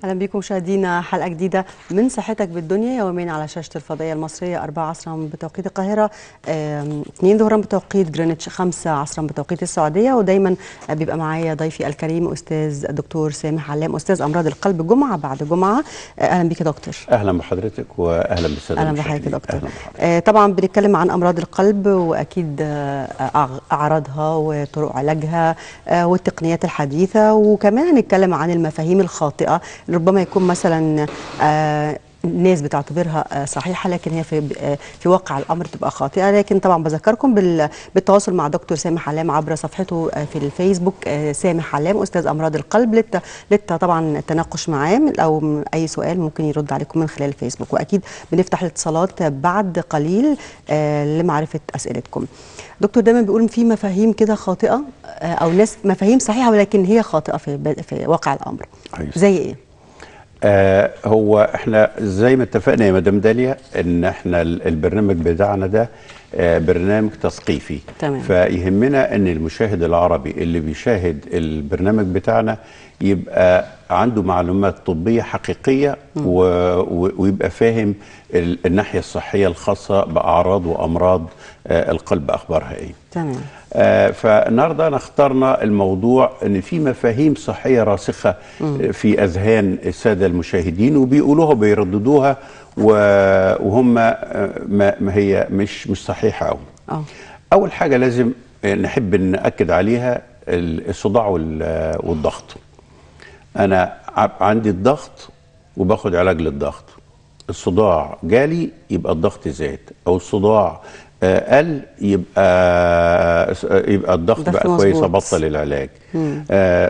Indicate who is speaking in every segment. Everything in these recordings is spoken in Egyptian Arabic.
Speaker 1: اهلا بكم مشاهدينا حلقه جديده من صحتك بالدنيا يومين على شاشه الفضائيه المصريه 4 عصرا بتوقيت القاهره 2 ظهرا بتوقيت جرينتش 5 عصرا بتوقيت السعوديه ودايما بيبقى معايا ضيفي الكريم استاذ الدكتور سامح علام استاذ امراض القلب جمعه بعد جمعه اهلا بك يا دكتور
Speaker 2: اهلا بحضرتك واهلا بالساده
Speaker 1: اهلا
Speaker 2: المشاهدين.
Speaker 1: بحضرتك يا دكتور
Speaker 2: أهلا بحضرتك.
Speaker 1: آه، طبعا بنتكلم عن امراض القلب واكيد آه، أع- اعراضها وطرق علاجها آه، والتقنيات الحديثه وكمان هنتكلم عن المفاهيم الخاطئه اللي ربما يكون مثلا آه، الناس بتعتبرها آه، صحيحه لكن هي في آه، في واقع الامر تبقى خاطئه لكن طبعا بذكركم بال- بالتواصل مع دكتور سامح علام عبر صفحته آه، في الفيسبوك آه، سامح علام استاذ امراض القلب لت لت طبعا التناقش معاه او من اي سؤال ممكن يرد عليكم من خلال الفيسبوك واكيد بنفتح الاتصالات بعد قليل آه، لمعرفه اسئلتكم دكتور دايما بيقول في مفاهيم كده خاطئه آه، او ناس مفاهيم صحيحه ولكن هي خاطئه في ب- في واقع الامر
Speaker 2: أيوة.
Speaker 1: زي ايه
Speaker 2: آه هو احنا زي ما اتفقنا يا مدام داليا ان احنا ال- البرنامج بتاعنا ده آه برنامج تثقيفي
Speaker 1: تمام.
Speaker 2: فيهمنا ان المشاهد العربي اللي بيشاهد البرنامج بتاعنا يبقى عنده معلومات طبيه حقيقيه و... و... ويبقى فاهم ال... الناحيه الصحيه الخاصه باعراض وامراض آه القلب اخبارها ايه
Speaker 1: تمام
Speaker 2: آه، فالنهارده انا اخترنا الموضوع ان في مفاهيم صحيه راسخه آه، في اذهان الساده المشاهدين وبيقولوها وبيرددوها و- وهم آه، ما ما هي مش مش صحيحه قوي.
Speaker 1: اه
Speaker 2: اول حاجه لازم آه، نحب ناكد عليها ال- الصداع وال- آه، والضغط. انا ع- عندي الضغط وباخد علاج للضغط الصداع جالي يبقى الضغط زاد او الصداع آه، قل يبقى آه، يبقى الضغط
Speaker 1: ضغط
Speaker 2: بقى كويس
Speaker 1: مظبوط.
Speaker 2: ابطل العلاج آه،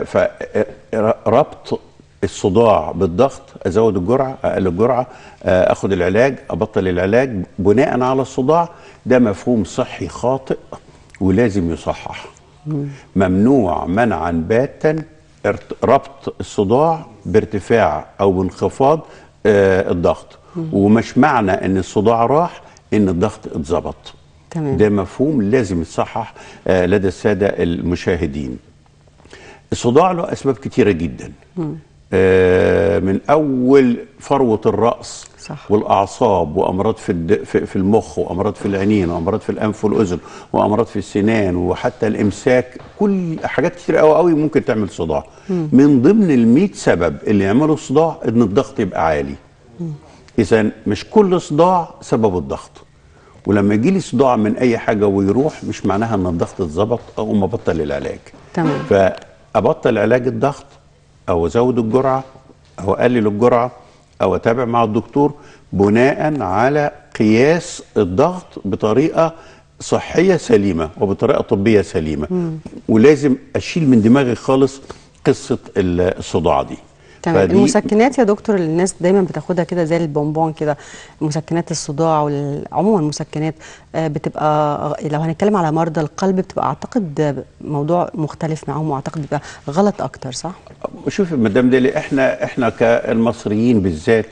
Speaker 2: فربط الصداع بالضغط ازود الجرعه اقل الجرعه آه، اخد العلاج ابطل العلاج بناء على الصداع ده مفهوم صحي خاطئ ولازم يصحح ممنوع منعا باتا ارت- ربط الصداع بارتفاع او بانخفاض آه، الضغط ومش معنى ان الصداع راح ان الضغط اتظبط
Speaker 1: تمام.
Speaker 2: ده مفهوم لازم يتصحح آه، لدى الساده المشاهدين الصداع له اسباب كتيره جدا آه، من اول فروه الراس
Speaker 1: صح.
Speaker 2: والاعصاب وامراض في الد- في في المخ وامراض في العينين وامراض في الانف والاذن وامراض في السنان وحتى الامساك كل حاجات كتير قوي قوي ممكن تعمل صداع من ضمن ال سبب اللي يعملوا صداع ان الضغط يبقى عالي اذا مش كل صداع سبب الضغط ولما يجي لي صداع من اي حاجه ويروح مش معناها ان الضغط اتظبط او ما بطل العلاج
Speaker 1: تمام.
Speaker 2: فابطل علاج الضغط او ازود الجرعه او اقلل الجرعه او اتابع مع الدكتور بناء على قياس الضغط بطريقه صحيه سليمه وبطريقه طبيه سليمه ولازم اشيل من دماغي خالص قصه الصداع دي
Speaker 1: تمام
Speaker 2: فدي-
Speaker 1: المسكنات يا دكتور اللي الناس دايما بتاخدها كده زي البونبون كده مسكنات الصداع وعموما المسكنات آه، بتبقى لو هنتكلم على مرضى القلب بتبقى اعتقد موضوع مختلف معاهم واعتقد بيبقى غلط اكتر صح؟
Speaker 2: شوفي مدام ديلي احنا احنا كالمصريين بالذات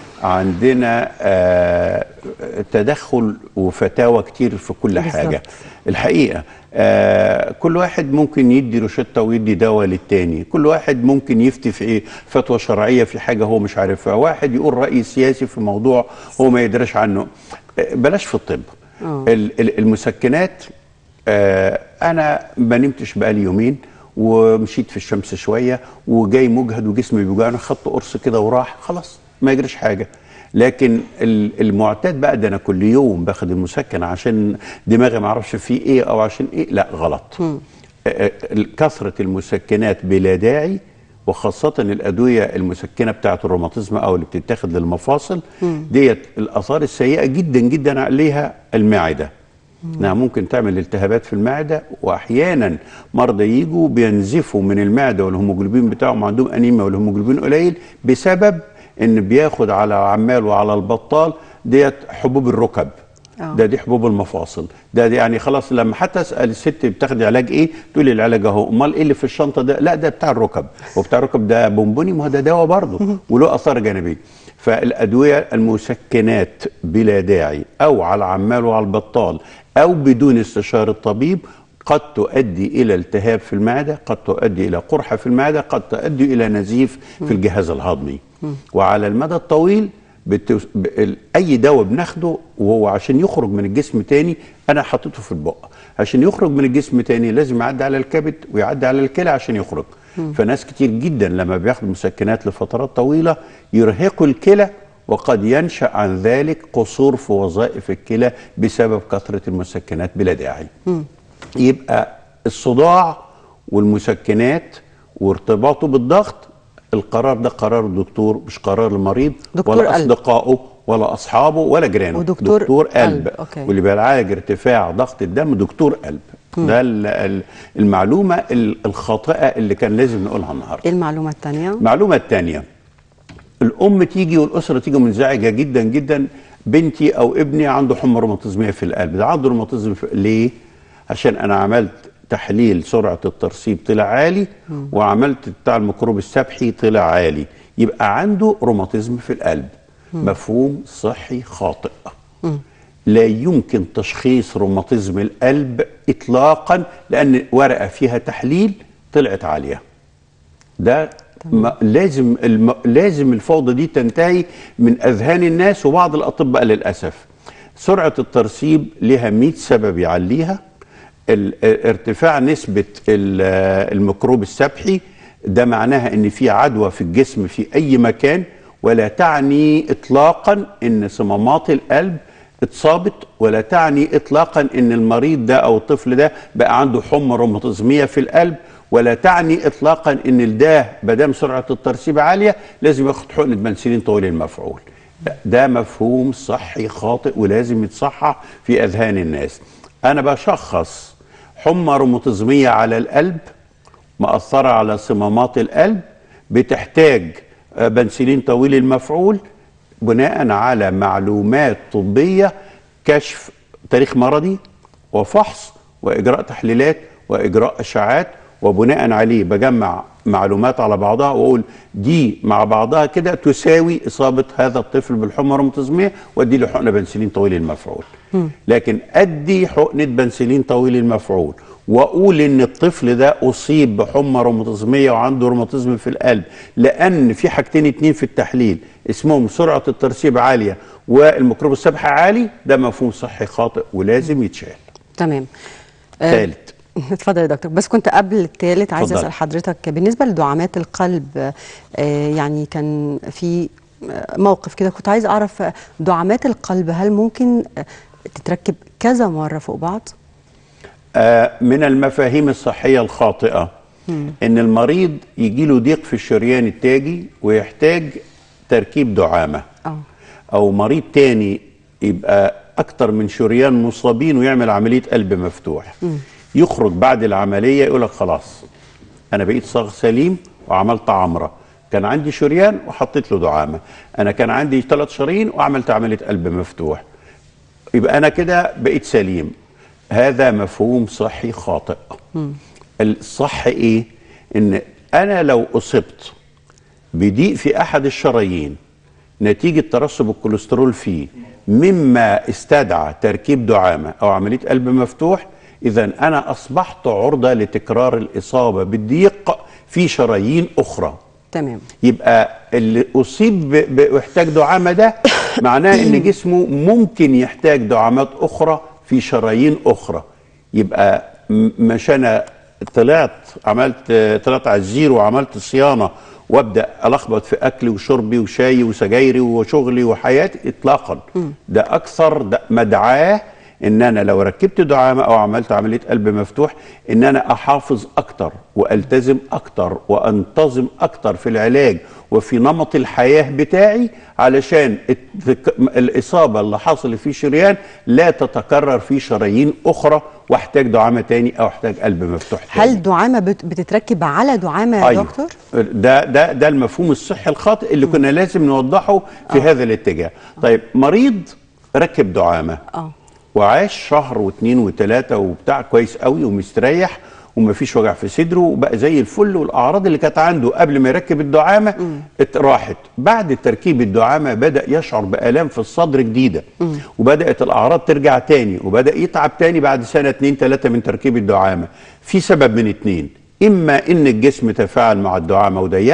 Speaker 2: عندنا آه تدخل وفتاوى كتير في كل
Speaker 1: بالظبط.
Speaker 2: حاجه الحقيقه آه كل واحد ممكن يدي روشته ويدي دواء للتاني كل واحد ممكن يفتي في ايه فتوى شرعيه في حاجه هو مش عارفها واحد يقول راي سياسي في موضوع هو ما يدريش عنه آه، بلاش في الطب
Speaker 1: آه.
Speaker 2: ال- ال- المسكنات آه انا ما نمتش بقالي يومين ومشيت في الشمس شويه وجاي مجهد وجسمي بيوجعني خدت قرص كده وراح خلاص ما يجريش حاجه لكن ال- المعتاد بقى ده انا كل يوم باخد المسكن عشان دماغي ما اعرفش فيه ايه او عشان ايه لا غلط آه، آه، كثره المسكنات بلا داعي وخاصة الأدوية المسكنة بتاعة الروماتيزم أو اللي بتتاخد للمفاصل ديت الآثار السيئة جدا جدا عليها المعدة انها ممكن تعمل التهابات في المعده واحيانا مرضى يجوا بينزفوا من المعده والهيموجلوبين بتاعهم عندهم انيميا والهيموجلوبين قليل بسبب ان بياخد على عمال وعلى البطال ديت حبوب الركب
Speaker 1: آه.
Speaker 2: ده دي حبوب المفاصل ده, دي يعني خلاص لما حتى اسال الست بتاخدي علاج ايه تقول لي العلاج اهو امال ايه اللي في الشنطه ده لا ده بتاع الركب وبتاع الركب ده بونبوني ما هو ده دواء برضه وله اثار جانبيه فالادويه المسكنات بلا داعي او على العمال وعلى البطال او بدون استشاره الطبيب قد تؤدي الى التهاب في المعده قد تؤدي الى قرحه في المعده قد تؤدي الى نزيف في الجهاز الهضمي وعلى المدى الطويل بتوس... ب... ال- اي دواء بناخده وهو عشان يخرج من الجسم تاني انا حطيته في البق عشان يخرج من الجسم تاني لازم يعدي على الكبد ويعدي على الكلى عشان يخرج فناس كتير جدا لما بياخدوا مسكنات لفترات طويله يرهقوا الكلى وقد ينشا عن ذلك قصور في وظائف الكلى بسبب كثره المسكنات بلا داعي يبقى الصداع والمسكنات وارتباطه بالضغط القرار ده قرار الدكتور مش قرار المريض
Speaker 1: دكتور
Speaker 2: ولا
Speaker 1: قلب.
Speaker 2: اصدقائه ولا اصحابه ولا جيرانه
Speaker 1: ودكتور
Speaker 2: دكتور قلب,
Speaker 1: قلب، أوكي.
Speaker 2: واللي بيعالج ارتفاع ضغط الدم دكتور قلب ده ال- ال- المعلومه ال- الخاطئه اللي كان لازم نقولها النهارده
Speaker 1: ايه المعلومه الثانيه
Speaker 2: المعلومه الثانيه الام تيجي والاسره تيجي منزعجه جدا جدا بنتي او ابني عنده حمى روماتيزميه في القلب ده عنده روماتيزم في... ليه عشان انا عملت تحليل سرعه الترسيب طلع عالي وعملت بتاع الميكروب السبحي طلع عالي يبقى عنده روماتيزم في القلب مفهوم صحي خاطئ لا يمكن تشخيص روماتيزم القلب اطلاقا لان ورقه فيها تحليل طلعت عاليه ده ما لازم الم... لازم الفوضى دي تنتهي من اذهان الناس وبعض الاطباء للاسف سرعه الترسيب لها 100 سبب يعليها ال... ارتفاع نسبه ال... الميكروب السبحي ده معناها ان في عدوى في الجسم في اي مكان ولا تعني اطلاقا ان صمامات القلب اتصابت ولا تعني اطلاقا ان المريض ده او الطفل ده بقى عنده حمى روماتيزميه في القلب ولا تعني اطلاقا ان ده ما دام سرعه الترسيب عاليه لازم ياخد حقنه بنسلين طويل المفعول لا، ده مفهوم صحي خاطئ ولازم يتصحح في اذهان الناس انا بشخص حمى روماتيزميه على القلب مأثرة على صمامات القلب بتحتاج آه، بنسلين طويل المفعول بناء على معلومات طبية كشف تاريخ مرضي وفحص وإجراء تحليلات وإجراء أشعات وبناء عليه بجمع معلومات على بعضها واقول دي مع بعضها كده تساوي اصابه هذا الطفل بالحمى الروماتيزميه وادي له حقنه بنسلين طويل المفعول لكن ادي حقنه بنسلين طويل المفعول واقول ان الطفل ده اصيب بحمى روماتيزميه وعنده روماتيزم في القلب لان في حاجتين اتنين في التحليل اسمهم سرعه الترسيب عاليه والميكروب السبحي عالي ده مفهوم صحي خاطئ ولازم يتشال
Speaker 1: تمام آه،
Speaker 2: ثالث
Speaker 1: اتفضل يا دكتور بس كنت قبل الثالث عايزه
Speaker 2: اتفضل.
Speaker 1: اسال حضرتك بالنسبه لدعامات القلب آه، يعني كان في آه، موقف كده كنت عايز اعرف آه، دعامات القلب هل ممكن آه، تتركب كذا مره فوق بعض
Speaker 2: آه، من المفاهيم الصحية الخاطئة إن المريض يجي له ضيق في الشريان التاجي ويحتاج تركيب دعامة
Speaker 1: اه
Speaker 2: أو مريض تاني يبقى أكتر من شريان مصابين ويعمل عملية قلب مفتوح يخرج بعد العملية يقول لك خلاص أنا بقيت صاغ سليم وعملت عمرة كان عندي شريان وحطيت له دعامة أنا كان عندي ثلاث شرايين وعملت عملية قلب مفتوح يبقى انا كده بقيت سليم هذا مفهوم صحي خاطئ الصح ايه ان انا لو اصبت بضيق في احد الشرايين نتيجه ترسب الكوليسترول فيه مما استدعى تركيب دعامه او عمليه قلب مفتوح اذا انا اصبحت عرضه لتكرار الاصابه بالضيق في شرايين اخرى
Speaker 1: تمام
Speaker 2: يبقى اللي اصيب ب- ب- واحتاج دعامه ده معناه ان جسمه ممكن يحتاج دعامات اخرى في شرايين اخرى يبقى م- مش انا طلعت عملت طلعت على الزيرو وعملت صيانه وابدا الخبط في اكلي وشربي وشاي وسجايري وشغلي وحياتي اطلاقا ده اكثر ده مدعاه ان انا لو ركبت دعامه او عملت عمليه قلب مفتوح ان انا احافظ اكتر والتزم اكتر وانتظم اكتر في العلاج وفي نمط الحياه بتاعي علشان الت- الاصابه اللي حصلت في شريان لا تتكرر في شرايين اخرى واحتاج دعامه تاني او احتاج قلب مفتوح تاني
Speaker 1: هل دعامه بت- بتتركب على دعامه يا
Speaker 2: أيوه.
Speaker 1: دكتور
Speaker 2: ده ده ده المفهوم الصحي الخاطئ اللي كنا لازم نوضحه في هذا الاتجاه طيب مريض ركب دعامه
Speaker 1: اه
Speaker 2: وعاش شهر واثنين وثلاثة وبتاع كويس قوي ومستريح ومفيش وجع في صدره وبقى زي الفل والاعراض اللي كانت عنده قبل ما يركب الدعامه ات- راحت بعد تركيب الدعامه بدا يشعر بالام في الصدر جديده وبدات الاعراض ترجع تاني وبدا يتعب تاني بعد سنه اتنين تلاته من تركيب الدعامه في سبب من اتنين اما ان الجسم تفاعل مع الدعامه وضيقها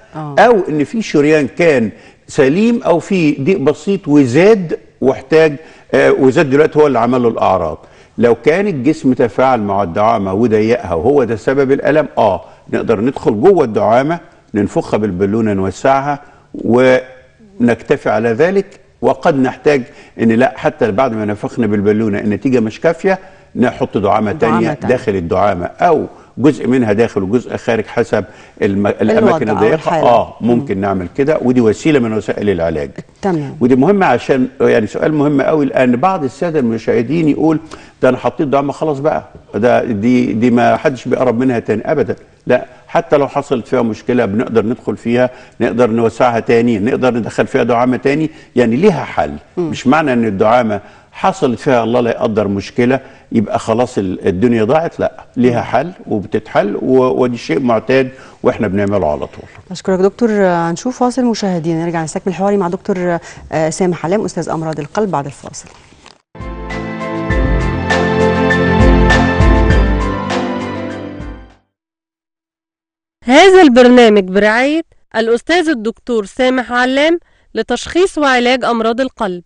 Speaker 1: آه.
Speaker 2: او ان في شريان كان سليم او في ضيق بسيط وزاد واحتاج آه وزاد دلوقتي هو اللي عمل له الاعراض لو كان الجسم تفاعل مع الدعامه وضيقها وهو ده سبب الالم اه نقدر ندخل جوه الدعامه ننفخها بالبالونه نوسعها ونكتفي على ذلك وقد نحتاج ان لا حتى بعد ما نفخنا بالبالونه النتيجه مش كافيه نحط دعامه
Speaker 1: دعامة
Speaker 2: تانية
Speaker 1: تانية.
Speaker 2: داخل الدعامه او جزء منها داخل وجزء خارج حسب الم... الاماكن
Speaker 1: أو
Speaker 2: الضيقه
Speaker 1: الحالة.
Speaker 2: اه ممكن نعمل كده ودي وسيله من وسائل العلاج
Speaker 1: تمام
Speaker 2: ودي مهمه عشان يعني سؤال مهم قوي لان بعض الساده المشاهدين يقول ده انا حطيت دعامه خلاص بقى ده دي دي ما حدش بيقرب منها تاني ابدا لا حتى لو حصلت فيها مشكله بنقدر ندخل فيها نقدر نوسعها تاني نقدر ندخل فيها دعامه تاني يعني ليها حل مش معنى ان الدعامه حصلت فيها الله لا يقدر مشكله يبقى خلاص ال- الدنيا ضاعت لا ليها حل وبتتحل و- ودي شيء معتاد واحنا بنعمله على طول
Speaker 1: أشكرك دكتور آه، هنشوف فاصل مشاهدين نرجع نستكمل حواري مع دكتور آه، سامح علام أستاذ أمراض القلب بعد الفاصل
Speaker 3: هذا البرنامج برعاية الأستاذ الدكتور سامح علام لتشخيص وعلاج أمراض القلب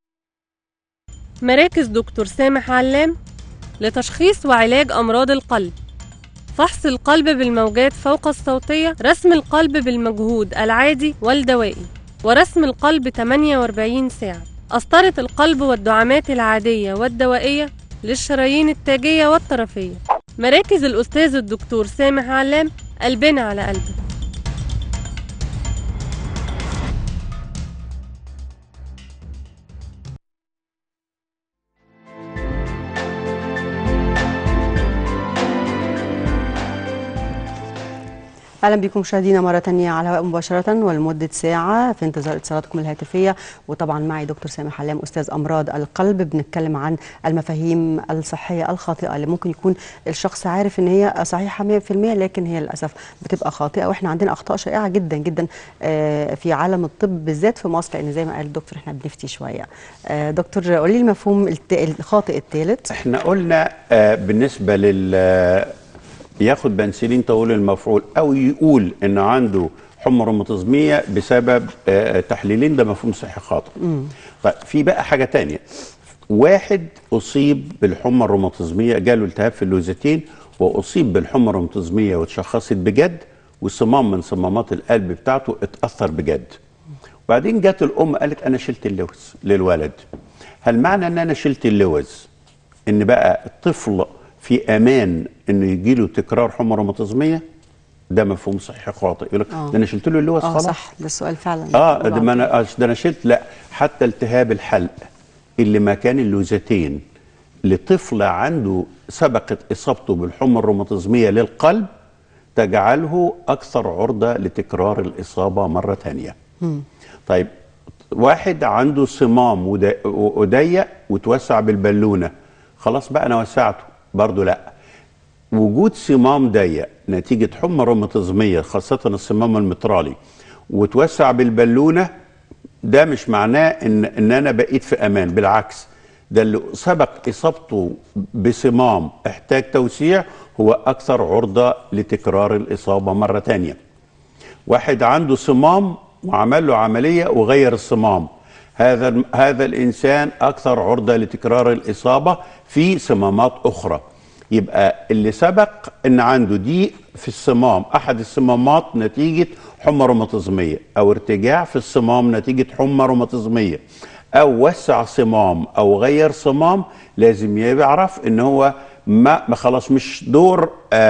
Speaker 3: مراكز دكتور سامح علام لتشخيص وعلاج أمراض القلب فحص القلب بالموجات فوق الصوتية رسم القلب بالمجهود العادي والدوائي ورسم القلب 48 ساعة قسطرة القلب والدعامات العادية والدوائية للشرايين التاجية والطرفية مراكز الأستاذ الدكتور سامح علام قلبنا على قلبك
Speaker 1: اهلا بكم مشاهدينا مره تانية على الهواء مباشره ولمده ساعه في انتظار اتصالاتكم الهاتفيه وطبعا معي دكتور سامح علام استاذ امراض القلب بنتكلم عن المفاهيم الصحيه الخاطئه اللي ممكن يكون الشخص عارف ان هي صحيحه 100% لكن هي للاسف بتبقى خاطئه واحنا عندنا اخطاء شائعه جدا جدا آه، في عالم الطب بالذات في مصر لان زي ما قال الدكتور احنا بنفتي شويه آه، دكتور قولي لي المفهوم الت- الخاطئ الثالث
Speaker 2: احنا قلنا آه بالنسبه لل ياخد بنسلين طويل المفعول او يقول انه عنده حمى روماتيزميه بسبب آه تحليلين ده مفهوم صحي خاطئ. طيب في بقى حاجه تانية واحد اصيب بالحمى الروماتيزميه جاله التهاب في اللوزتين واصيب بالحمى الروماتيزميه واتشخصت بجد وصمام من صمامات القلب بتاعته اتاثر بجد. وبعدين جت الام قالت انا شلت اللوز للولد. هل معنى ان انا شلت اللوز ان بقى الطفل في امان انه يجي له تكرار حمى روماتيزميه ده مفهوم صحي خاطئ يقول لك
Speaker 1: آه.
Speaker 2: ده انا شلت له اللوز
Speaker 1: اه
Speaker 2: خلاص
Speaker 1: صح ده السؤال فعلا
Speaker 2: اه ده ما انا آه، ده انا شلت لا حتى التهاب الحلق اللي مكان اللوزتين لطفل عنده سبقت اصابته بالحمى الروماتيزميه للقلب تجعله اكثر عرضه لتكرار الاصابه مره ثانيه. طيب واحد عنده صمام ودا- وضيق وتوسع بالبالونه خلاص بقى انا وسعته برضه لا وجود صمام ضيق نتيجه حمى روماتيزميه خاصه الصمام المترالي وتوسع بالبالونه ده مش معناه ان ان انا بقيت في امان بالعكس ده اللي سبق اصابته بصمام احتاج توسيع هو اكثر عرضه لتكرار الاصابه مره تانيه واحد عنده صمام وعمل له عمليه وغير الصمام هذا هذا الانسان اكثر عرضه لتكرار الاصابه في صمامات اخرى يبقى اللي سبق ان عنده ضيق في الصمام احد الصمامات نتيجه حمى روماتيزميه او ارتجاع في الصمام نتيجه حمى روماتيزميه او وسع صمام او غير صمام لازم يعرف ان هو ما ما خلاص مش دور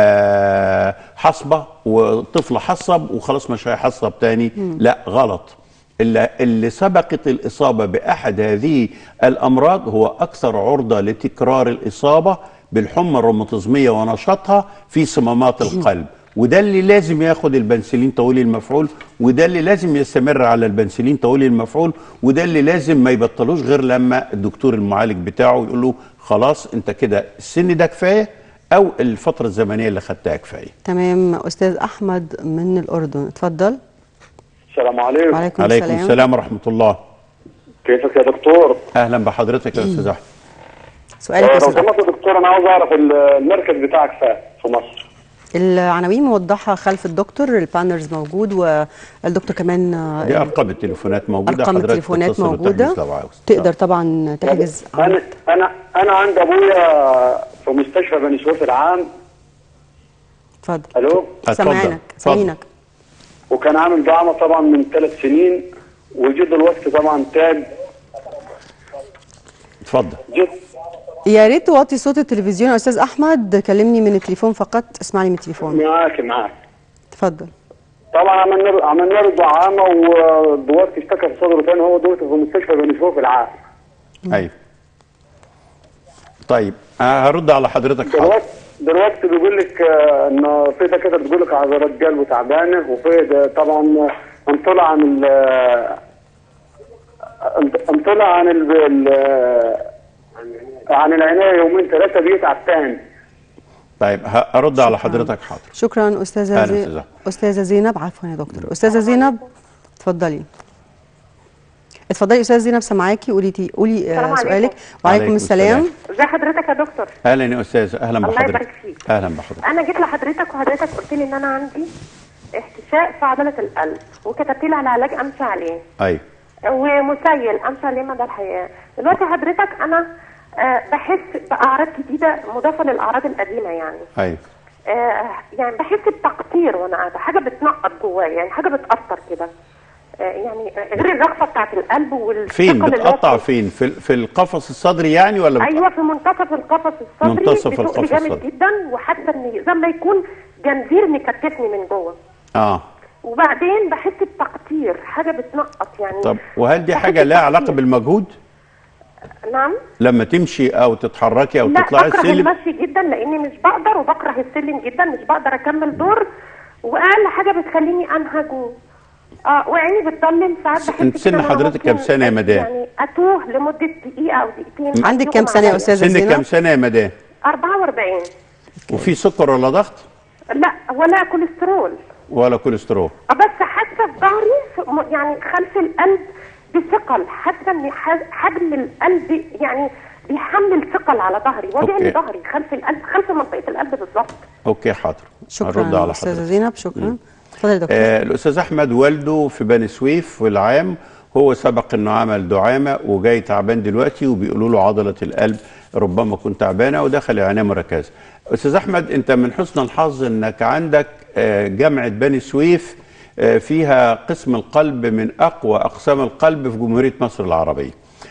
Speaker 2: آه حصبه وطفل حصب وخلاص مش هيحصب تاني لا غلط اللي, اللي سبقت الاصابه باحد هذه الامراض هو اكثر عرضه لتكرار الاصابه بالحمى الروماتيزميه ونشاطها في صمامات القلب وده اللي لازم ياخد البنسلين طويل المفعول وده اللي لازم يستمر على البنسلين طويل المفعول وده اللي لازم ما يبطلوش غير لما الدكتور المعالج بتاعه يقول له خلاص انت كده السن ده كفايه او الفتره الزمنيه اللي خدتها كفايه
Speaker 1: تمام استاذ احمد من الاردن اتفضل
Speaker 4: السلام عليكم
Speaker 1: وعليكم
Speaker 2: عليكم
Speaker 1: السلام
Speaker 2: السلام ورحمه الله
Speaker 4: كيفك يا دكتور؟
Speaker 2: اهلا بحضرتك يا استاذ احمد
Speaker 1: سؤالك يا
Speaker 4: لو
Speaker 1: استاذ أحمد.
Speaker 4: سمحت يا دكتور انا عاوز اعرف ال- المركز بتاعك فين في مصر
Speaker 1: العناوين موضحه خلف الدكتور البانرز موجود والدكتور كمان آه،
Speaker 2: دي ارقام التليفونات موجوده
Speaker 1: ارقام
Speaker 2: حضرتك
Speaker 1: التليفونات
Speaker 2: تتصل وتحجز
Speaker 1: موجوده
Speaker 2: لو عاوز
Speaker 1: تقدر طبعا تحجز
Speaker 4: انا انا انا عند ابويا في مستشفى بني سويف العام
Speaker 1: اتفضل
Speaker 4: الو
Speaker 2: اتفضل.
Speaker 1: سامعينك
Speaker 2: اتفضل.
Speaker 1: سامعينك
Speaker 4: وكان عامل دعمه طبعا من ثلاث سنين وجد دلوقتي طبعا تعب
Speaker 2: اتفضل
Speaker 4: جد
Speaker 1: يا ريت توطي صوت التلفزيون يا استاذ احمد كلمني من التليفون فقط اسمعني من التليفون
Speaker 4: معاك معاك
Speaker 1: اتفضل
Speaker 4: طبعا عملنا له عملنا له دعامه ودلوقتي اشتكى في صدره تاني هو دلوقتي في مستشفى بني سويف العام
Speaker 2: ايوه طيب آه، هرد على حضرتك حاضر
Speaker 4: دلوقتي دلوقتي بيقول لك آه، ان في دكاتره بتقول لك عضلات قلبه تعبانه وفي ده طبعا انطلع عن ال انطلع عن ال ال- عن العنايه يومين ثلاثه بيتعب تاني
Speaker 2: طيب ه- هرد على حضرتك حاضر
Speaker 1: شكرا استاذه
Speaker 2: أهلا
Speaker 1: زي...
Speaker 2: أستاذ أحمد.
Speaker 1: استاذه زينب عفوا يا دكتور استاذه زينب اتفضلي اتفضلي استاذه زينب سامعاكي قولي تي... قولي
Speaker 5: السلام
Speaker 1: آه
Speaker 5: عليكم.
Speaker 1: سؤالك
Speaker 2: عليكم
Speaker 1: وعليكم السلام
Speaker 2: السلام.
Speaker 5: ازي حضرتك يا دكتور
Speaker 2: اهلا يا استاذ اهلا
Speaker 5: الله
Speaker 2: بحضرتك
Speaker 5: يبارك فيك.
Speaker 2: اهلا بحضرتك
Speaker 5: انا جيت لحضرتك وحضرتك قلت لي ان انا عندي احتشاء في عضله القلب وكتبت لي على علاج امشي عليه
Speaker 2: ايوه
Speaker 5: ومسيل امشي عليه مدى الحياه دلوقتي حضرتك انا آه بحس باعراض جديده مضافه للاعراض القديمه يعني
Speaker 2: ايوه
Speaker 5: آه يعني بحس بتقطير وانا قاعده حاجه بتنقط جوايا يعني حاجه بتاثر كده آه يعني غير الرغفه بتاعت القلب والثقل
Speaker 2: فين
Speaker 5: اللي هو
Speaker 2: بتقطع
Speaker 5: في-
Speaker 2: فين في, في القفص الصدري يعني ولا بت-
Speaker 5: ايوه في منتصف القفص الصدري
Speaker 2: منتصف
Speaker 5: بتقلي
Speaker 2: القفص
Speaker 5: جامد
Speaker 2: الصدري.
Speaker 5: جدا وحاسه ان زي ما يكون جنزير مكتفني من جوه
Speaker 2: اه
Speaker 5: وبعدين بحس بتقطير حاجه بتنقط يعني
Speaker 2: طب وهل دي
Speaker 5: بحس
Speaker 2: حاجه لها علاقه
Speaker 5: بتقطير.
Speaker 2: بالمجهود
Speaker 5: نعم
Speaker 2: لما تمشي او تتحركي او
Speaker 5: لا
Speaker 2: تطلعي
Speaker 5: بكره
Speaker 2: السلم
Speaker 5: المشي جدا لاني مش بقدر وبكره السلم جدا مش بقدر اكمل دور واقل حاجه بتخليني انهج و- اه وعيني بتضلم ساعات بحس
Speaker 2: انت سن
Speaker 5: كده إن أنا
Speaker 2: حضرتك كام
Speaker 5: ممكن
Speaker 2: سنة يا مدام؟
Speaker 5: يعني اتوه لمده دقيقه او دقيقتين
Speaker 1: عندك كام
Speaker 5: يغمى
Speaker 1: سنه يا
Speaker 5: عليا.
Speaker 1: استاذه
Speaker 2: سنك كام
Speaker 1: زينب
Speaker 2: سنه يا مدام
Speaker 5: 44
Speaker 2: وفي سكر ولا ضغط
Speaker 5: لا ولا كوليسترول
Speaker 2: ولا كوليسترول
Speaker 5: بس حاسه في ظهري في- م- يعني خلف القلب بثقل حاسه ان ح- حجم القلب يعني بيحمل ثقل على ظهري وجع
Speaker 2: أوكي.
Speaker 5: لي ظهري خلف القلب خلف منطقه القلب بالظبط
Speaker 2: اوكي حاضر هرد
Speaker 1: شكرا
Speaker 2: على
Speaker 1: استاذه
Speaker 2: حضرتك
Speaker 1: زينب شكرا اتفضلي يا دكتور
Speaker 2: آه الاستاذ احمد والده في بني سويف والعام هو سبق انه عمل دعامه وجاي تعبان دلوقتي وبيقولوا له عضله القلب ربما كنت تعبانه ودخل العنايه مركزه. استاذ احمد انت من حسن الحظ انك عندك آه جامعه بني سويف آه فيها قسم القلب من اقوى اقسام القلب في جمهوريه مصر العربيه.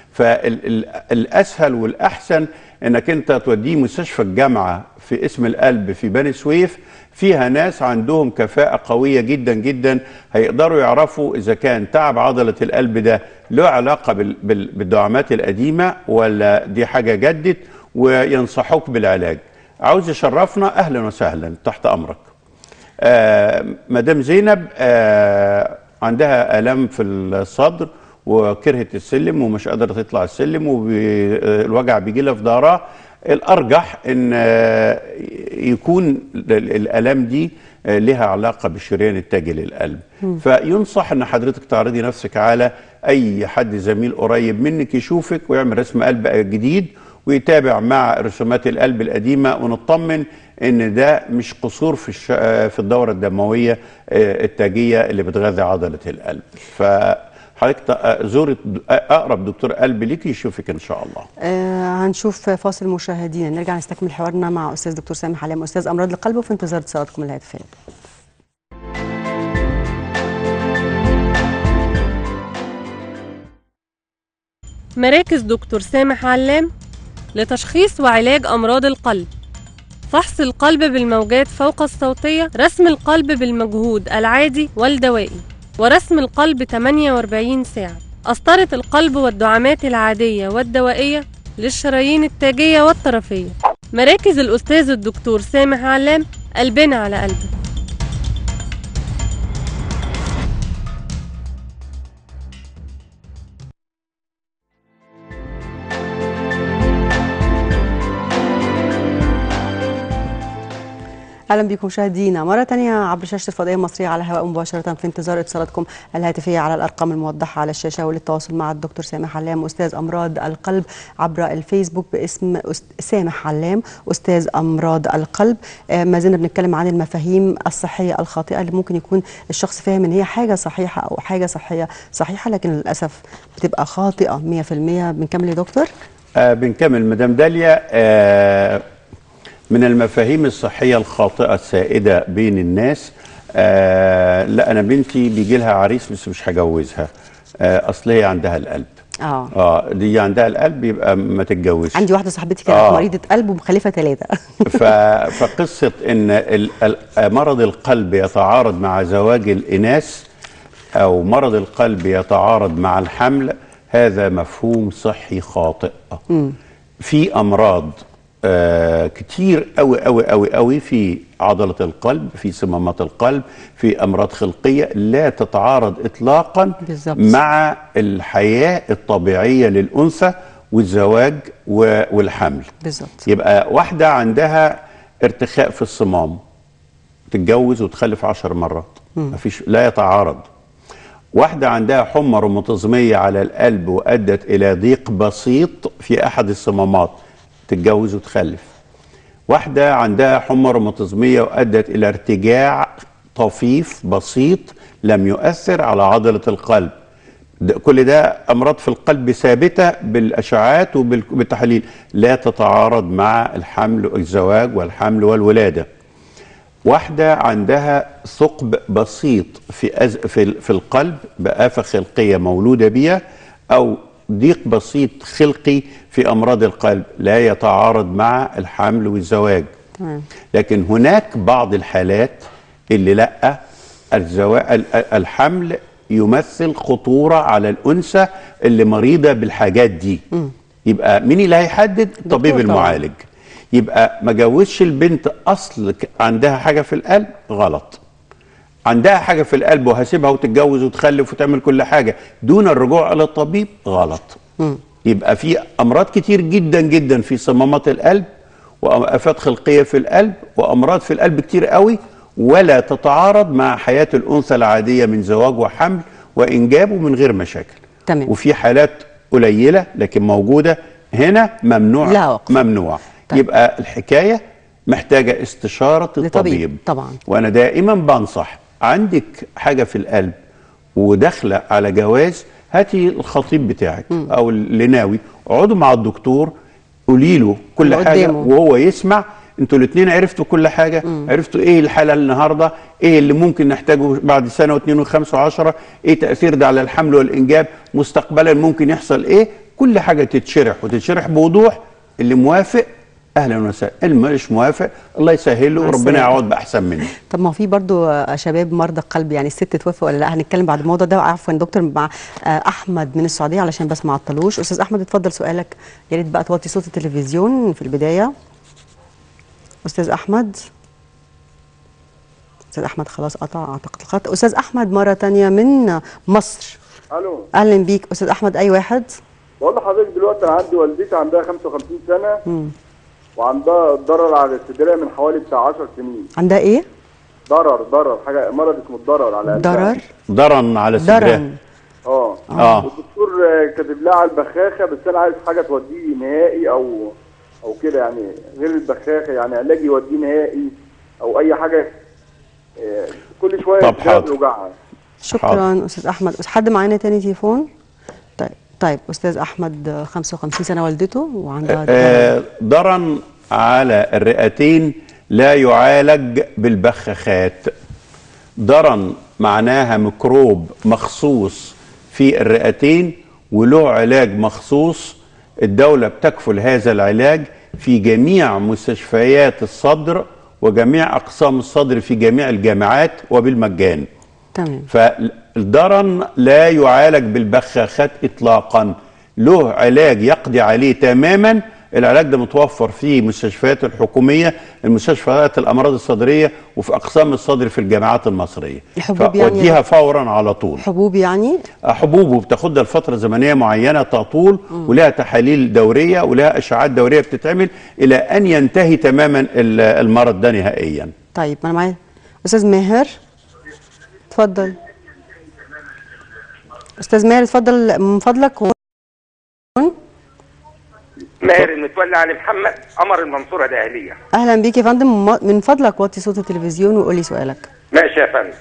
Speaker 2: فالاسهل والاحسن انك انت توديه مستشفى الجامعه في اسم القلب في بني سويف فيها ناس عندهم كفاءة قوية جدا جدا هيقدروا يعرفوا إذا كان تعب عضلة القلب ده له علاقة بال- بال- بالدعامات القديمة ولا دي حاجة جدت وينصحوك بالعلاج عاوز يشرفنا أهلا وسهلا تحت أمرك آه مدام زينب آه عندها آلام في الصدر وكرهت السلم ومش قادرة تطلع السلم والوجع بيجي لها في ظهرها الأرجح إن آه، يكون ال- الآلام دي آه، لها علاقة بالشريان التاجي للقلب فينصح إن حضرتك تعرضي نفسك على أي حد زميل قريب منك يشوفك ويعمل رسم قلب جديد ويتابع مع رسومات القلب القديمه ونطمن ان ده مش قصور في الش... في الدوره الدمويه آه، التاجيه اللي بتغذي عضله القلب فحضرتك ت- زوري اقرب دكتور قلب ليك يشوفك ان شاء الله
Speaker 1: آه هنشوف فاصل مشاهدينا نرجع نستكمل حوارنا مع استاذ دكتور سامح علام استاذ امراض القلب وفي انتظار اتصالاتكم الهاتفيه
Speaker 3: مراكز دكتور سامح علام لتشخيص وعلاج أمراض القلب فحص القلب بالموجات فوق الصوتية رسم القلب بالمجهود العادي والدوائي ورسم القلب 48 ساعة قسطرة القلب والدعامات العادية والدوائية للشرايين التاجية والطرفية مراكز الأستاذ الدكتور سامح علام قلبنا على قلبك
Speaker 1: اهلا بكم مشاهدينا مره تانية عبر شاشه الفضائيه المصريه على الهواء مباشره في انتظار اتصالاتكم الهاتفيه على الارقام الموضحه على الشاشه وللتواصل مع الدكتور سامح علام استاذ امراض القلب عبر الفيسبوك باسم أست- سامح علام استاذ امراض القلب آه، ما زلنا بنتكلم عن المفاهيم الصحيه الخاطئه اللي ممكن يكون الشخص فاهم ان هي حاجه صحيحه او حاجه صحيه صحيحه لكن للاسف بتبقى خاطئه 100% بنكمل يا دكتور
Speaker 2: آه بنكمل مدام داليا آه من المفاهيم الصحيه الخاطئه السائده بين الناس آه لا انا بنتي بيجي لها عريس بس مش هجوزها آه اصل هي عندها القلب
Speaker 1: اه
Speaker 2: اه دي عندها القلب يبقى ما تتجوزش
Speaker 1: عندي واحده صاحبتي كانت
Speaker 2: آه.
Speaker 1: مريضه قلب ومخلفه ثلاثه
Speaker 2: ف... فقصة أن ال... ال... مرض القلب يتعارض مع زواج الإناث أو مرض القلب يتعارض مع الحمل هذا مفهوم صحي خاطئ في أمراض آه كتير أوي أوي أوي أوي في عضلة القلب في صمامات القلب في أمراض خلقية لا تتعارض إطلاقا
Speaker 1: بالظبط.
Speaker 2: مع الحياة الطبيعية للأنثى والزواج و... والحمل
Speaker 1: بالظبط
Speaker 2: يبقى واحدة عندها ارتخاء في الصمام تتجوز وتخلف عشر مرات مفيش لا يتعارض واحدة عندها حمى روماتيزمية على القلب وأدت إلى ضيق بسيط في أحد الصمامات تتجوز وتخلف واحدة عندها حمى روماتيزمية وأدت إلى ارتجاع طفيف بسيط لم يؤثر على عضلة القلب ده كل ده أمراض في القلب ثابتة بالأشعاعات وبالتحاليل لا تتعارض مع الحمل والزواج والحمل والولادة واحدة عندها ثقب بسيط في أز... في ال- في القلب بآفة خلقية مولودة بها أو ضيق بسيط خلقي في أمراض القلب لا يتعارض مع الحمل والزواج
Speaker 1: تمام
Speaker 2: لكن هناك بعض الحالات اللي لا الزوا... ال- ال- الحمل يمثل خطورة على الأنثى اللي مريضة بالحاجات دي يبقى مين اللي هيحدد الطبيب
Speaker 1: طبعاً.
Speaker 2: المعالج يبقى ما جوزش البنت اصل ك- عندها حاجه في القلب غلط عندها حاجه في القلب وهسيبها وتتجوز وتخلف وتعمل كل حاجه دون الرجوع الى الطبيب غلط يبقى في امراض كتير جدا جدا في صمامات القلب وافات خلقيه في القلب وامراض في القلب كتير قوي ولا تتعارض مع حياه الانثى العاديه من زواج وحمل وانجاب ومن غير مشاكل
Speaker 1: تمام.
Speaker 2: وفي حالات قليله لكن موجوده هنا ممنوع
Speaker 1: لا وقف.
Speaker 2: ممنوع
Speaker 1: طيب.
Speaker 2: يبقى الحكايه محتاجه استشاره
Speaker 1: لطبيب،
Speaker 2: الطبيب
Speaker 1: طبعاً.
Speaker 2: وانا دائما بنصح عندك حاجه في القلب وداخله على جواز هاتي الخطيب بتاعك او اللي ناوي اقعدوا مع الدكتور قولي له كل
Speaker 1: اللي
Speaker 2: حاجه
Speaker 1: قدامه.
Speaker 2: وهو يسمع انتوا الاثنين عرفتوا كل حاجه عرفتوا ايه الحاله النهارده ايه اللي ممكن نحتاجه بعد سنه واثنين وخمسه وعشره ايه تاثير ده على الحمل والانجاب مستقبلا ممكن يحصل ايه كل حاجه تتشرح وتتشرح بوضوح اللي موافق اهلا وسهلا اللي مش موافق الله يسهل له
Speaker 1: مع
Speaker 2: وربنا
Speaker 1: السلامة.
Speaker 2: يعوض باحسن منه
Speaker 1: طب ما هو في برضو آه، شباب مرضى قلب يعني الست توفى ولا لا هنتكلم بعد الموضوع ده عفوا دكتور مع آه، احمد من السعوديه علشان بس ما عطلوش استاذ احمد اتفضل سؤالك يا ريت بقى توطي صوت التلفزيون في البدايه استاذ احمد استاذ احمد خلاص قطع اعتقد الخط استاذ احمد مره تانية من مصر
Speaker 6: الو
Speaker 1: اهلا بيك استاذ احمد اي واحد
Speaker 6: بقول لحضرتك دلوقتي انا عندي والدتي عندها 55 سنه وعندها ضرر على الصدريه من حوالي بتاع 10 سنين
Speaker 1: عندها ايه
Speaker 6: ضرر ضرر حاجه مرض اسمه الضرر على قلبها.
Speaker 1: ضرر
Speaker 2: ضرا على صدرها
Speaker 1: ضرر
Speaker 6: اه
Speaker 2: اه
Speaker 6: والدكتور آه، كاتب لها على البخاخه بس انا عايز حاجه توديه نهائي او او كده يعني غير البخاخه يعني علاج يوديه نهائي او اي حاجه آه، كل شويه
Speaker 2: طب حاضر.
Speaker 6: بيوجعها
Speaker 1: شكرا استاذ احمد حد معانا تاني تليفون طيب طيب استاذ احمد آه، 55 سنه والدته وعندها
Speaker 2: آه، ضرا على الرئتين لا يعالج بالبخاخات ضرا معناها ميكروب مخصوص في الرئتين وله علاج مخصوص الدولة بتكفل هذا العلاج في جميع مستشفيات الصدر وجميع أقسام الصدر في جميع الجامعات وبالمجان
Speaker 1: تمام
Speaker 2: فالضرن لا يعالج بالبخاخات اطلاقا له علاج يقضي عليه تماما العلاج ده متوفر في المستشفيات الحكوميه المستشفيات الامراض الصدريه وفي اقسام الصدر في الجامعات المصريه
Speaker 1: الحبوب يعني-
Speaker 2: فوديها فورا على طول
Speaker 1: حبوب يعني
Speaker 2: حبوب وبتاخدها لفتره زمنيه معينه تطول ولها تحاليل دوريه ولها اشعاعات دوريه بتتعمل الى ان ينتهي تماما ال- المرض ده نهائيا
Speaker 1: طيب انا معايا استاذ ماهر اتفضل استاذ ماهر اتفضل من فضلك
Speaker 7: ماهر المتولي علي محمد قمر المنصورة الأهلية
Speaker 1: اهلا بيك يا فندم م- من فضلك وطي صوت التلفزيون وقولي سؤالك
Speaker 7: ماشي يا فندم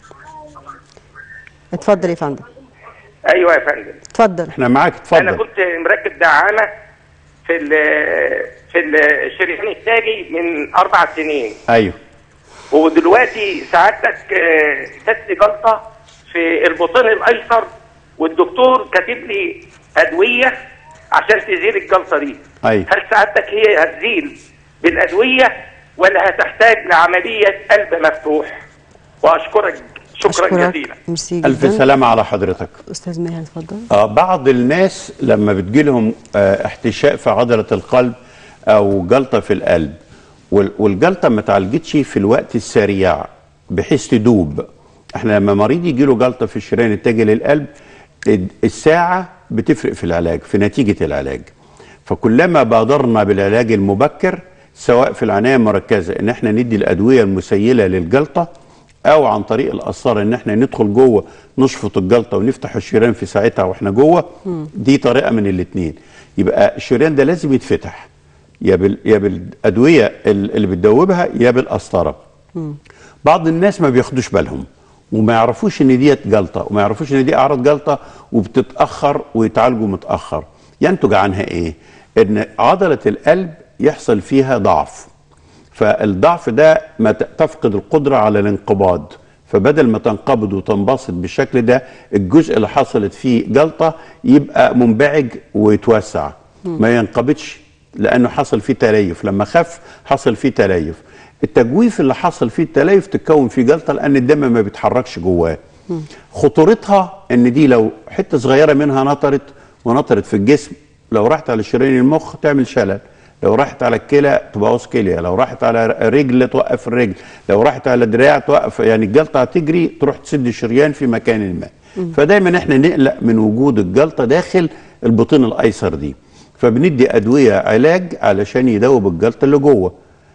Speaker 1: اتفضل يا فندم
Speaker 7: أيوة يا فندم
Speaker 1: اتفضل
Speaker 2: احنا معاك
Speaker 7: أنا
Speaker 2: اتفضل
Speaker 7: كنت مركب دعامة في ال في الشريان التاجي من أربع سنين
Speaker 2: ايوه
Speaker 7: ودلوقتي سعادتك آه، جات لي جلطة في البطين الأيسر والدكتور كاتب لي أدوية عشان تزيل الجلطة دي
Speaker 2: أيوة.
Speaker 7: هل سعادتك هي هتزيل بالأدوية ولا هتحتاج لعملية قلب مفتوح وأشكرك شكرا
Speaker 1: اشكرك
Speaker 7: جزيلا
Speaker 1: ميرسي
Speaker 2: الف
Speaker 1: جدا
Speaker 2: سلامه على حضرتك
Speaker 1: استاذ ماهر اتفضل
Speaker 2: آه بعض الناس لما بتجيلهم آه احتشاء في عضله القلب او جلطه في القلب وال- والجلطه ما اتعالجتش في الوقت السريع بحيث تدوب احنا لما مريض يجيله جلطه في الشريان التاجي للقلب الد- الساعه بتفرق في العلاج في نتيجه العلاج فكلما بادرنا بالعلاج المبكر سواء في العنايه المركزه ان احنا ندي الادويه المسيله للجلطه او عن طريق القسطره ان احنا ندخل جوه نشفط الجلطه ونفتح الشريان في ساعتها واحنا جوه دي طريقه من الاثنين يبقى الشريان ده لازم يتفتح يا بال يا بالادويه ال- اللي بتدوبها يا بالقسطره بعض الناس ما بياخدوش بالهم وما يعرفوش ان ديت جلطه وما يعرفوش ان دي اعراض جلطه وبتتاخر ويتعالجوا متاخر ينتج عنها ايه ان عضله القلب يحصل فيها ضعف فالضعف ده ما ت- تفقد القدرة على الانقباض فبدل ما تنقبض وتنبسط بالشكل ده الجزء اللي حصلت فيه جلطة يبقى منبعج ويتوسع ما ينقبضش لأنه حصل فيه تليف لما خف حصل فيه تليف التجويف اللي حصل فيه التليف تتكون فيه جلطة لأن الدم ما بيتحركش جواه خطورتها ان دي لو حته صغيره منها نطرت ونطرت في الجسم لو راحت على شرايين المخ تعمل شلل لو راحت على الكلى تبوظ كليه لو راحت على رجل توقف الرجل لو راحت على دراع توقف يعني الجلطه هتجري تروح تسد الشريان في مكان ما فدايما احنا نقلق من وجود الجلطه داخل البطين الايسر دي فبندي ادويه علاج علشان يدوب الجلطه اللي جوه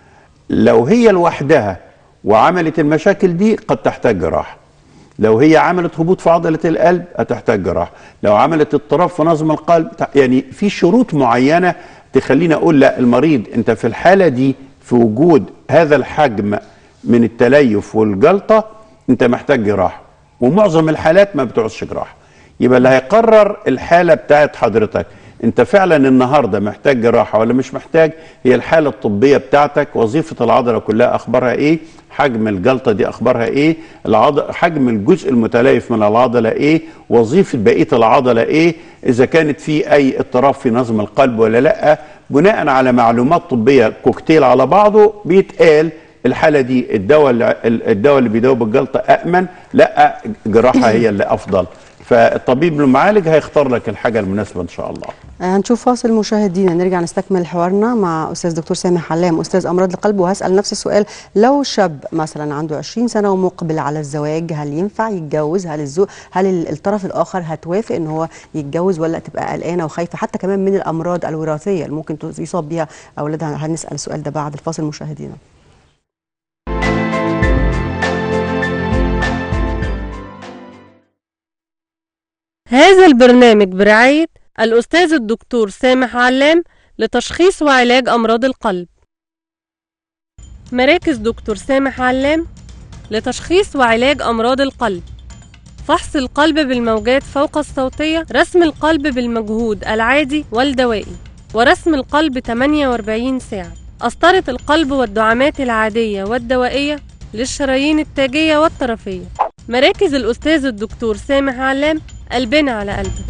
Speaker 2: لو هي لوحدها وعملت المشاكل دي قد تحتاج جراحه لو هي عملت هبوط في عضله القلب هتحتاج جراحه لو عملت اضطراب في نظم القلب تع- يعني في شروط معينه تخليني اقول لا المريض انت في الحاله دي في وجود هذا الحجم من التليف والجلطه انت محتاج جراحه ومعظم الحالات ما بتعوزش جراحه يبقى اللي هيقرر الحاله بتاعت حضرتك انت فعلا النهارده محتاج جراحه ولا مش محتاج هي الحاله الطبيه بتاعتك وظيفه العضله كلها اخبارها ايه حجم الجلطه دي اخبارها ايه العض... حجم الجزء المتليف من العضله ايه وظيفه بقيه العضله ايه اذا كانت في اي اضطراب في نظم القلب ولا لا بناء على معلومات طبيه كوكتيل على بعضه بيتقال الحاله دي الدواء اللي الدواء اللي بيداوي الجلطه امن لا جراحه هي اللي افضل فالطبيب المعالج هيختار لك الحاجه المناسبه ان شاء الله
Speaker 1: آه، هنشوف فاصل مشاهدينا نرجع نستكمل حوارنا مع استاذ دكتور سامح علام استاذ امراض القلب وهسال نفس السؤال لو شاب مثلا عنده 20 سنه ومقبل على الزواج هل ينفع يتجوز هل الزو هل ال- الطرف الاخر هتوافق ان هو يتجوز ولا تبقى قلقانه وخايفه حتى كمان من الامراض الوراثيه اللي ممكن تص- يصاب بها اولادها هنسال السؤال ده بعد الفاصل مشاهدينا
Speaker 3: هذا البرنامج برعاية الأستاذ الدكتور سامح علام لتشخيص وعلاج أمراض القلب مراكز دكتور سامح علام لتشخيص وعلاج أمراض القلب فحص القلب بالموجات فوق الصوتية رسم القلب بالمجهود العادي والدوائي ورسم القلب 48 ساعة قسطرة القلب والدعامات العادية والدوائية للشرايين التاجية والطرفية مراكز الأستاذ الدكتور سامح علام قلبنا على قلبك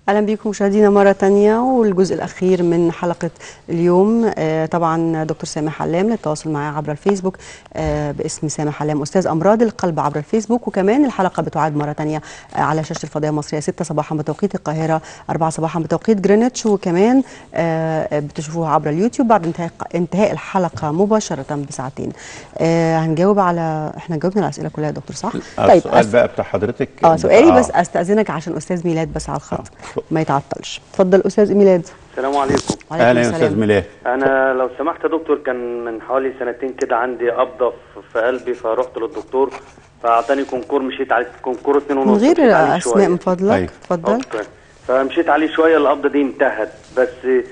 Speaker 1: اهلا بيكم مشاهدينا مره تانية والجزء الاخير من حلقه اليوم آه، طبعا دكتور سامح علام للتواصل معاه عبر الفيسبوك آه، باسم سامح علام استاذ امراض القلب عبر الفيسبوك وكمان الحلقه بتعاد مره تانية آه، على شاشه الفضائيه المصريه 6 صباحا بتوقيت القاهره 4 صباحا بتوقيت جرينتش وكمان آه، بتشوفوها عبر اليوتيوب بعد انتهاء انتهاء الحلقه مباشره بساعتين آه، هنجاوب على احنا جاوبنا على الاسئله كلها يا دكتور صح
Speaker 2: طيب السؤال
Speaker 1: أس-
Speaker 2: بقى بتاع حضرتك
Speaker 1: اه سؤالي
Speaker 2: آه.
Speaker 1: بس استاذنك عشان استاذ ميلاد بس على الخط ما يتعطلش اتفضل استاذ ميلاد
Speaker 8: السلام عليكم
Speaker 1: وعليكم
Speaker 2: اهلا يا
Speaker 1: السلام.
Speaker 2: استاذ ميلاد
Speaker 8: انا لو سمحت يا دكتور كان من حوالي سنتين كده عندي قبضه في- في قلبي فرحت للدكتور فاعطاني كونكور مشيت عليه كونكور 2 ونص
Speaker 1: من غير
Speaker 8: مشيت عليه
Speaker 1: اسماء
Speaker 8: شوية.
Speaker 1: من فضلك
Speaker 2: أيوة.
Speaker 1: اتفضل
Speaker 8: أوكي. فمشيت عليه شويه القبضه دي انتهت بس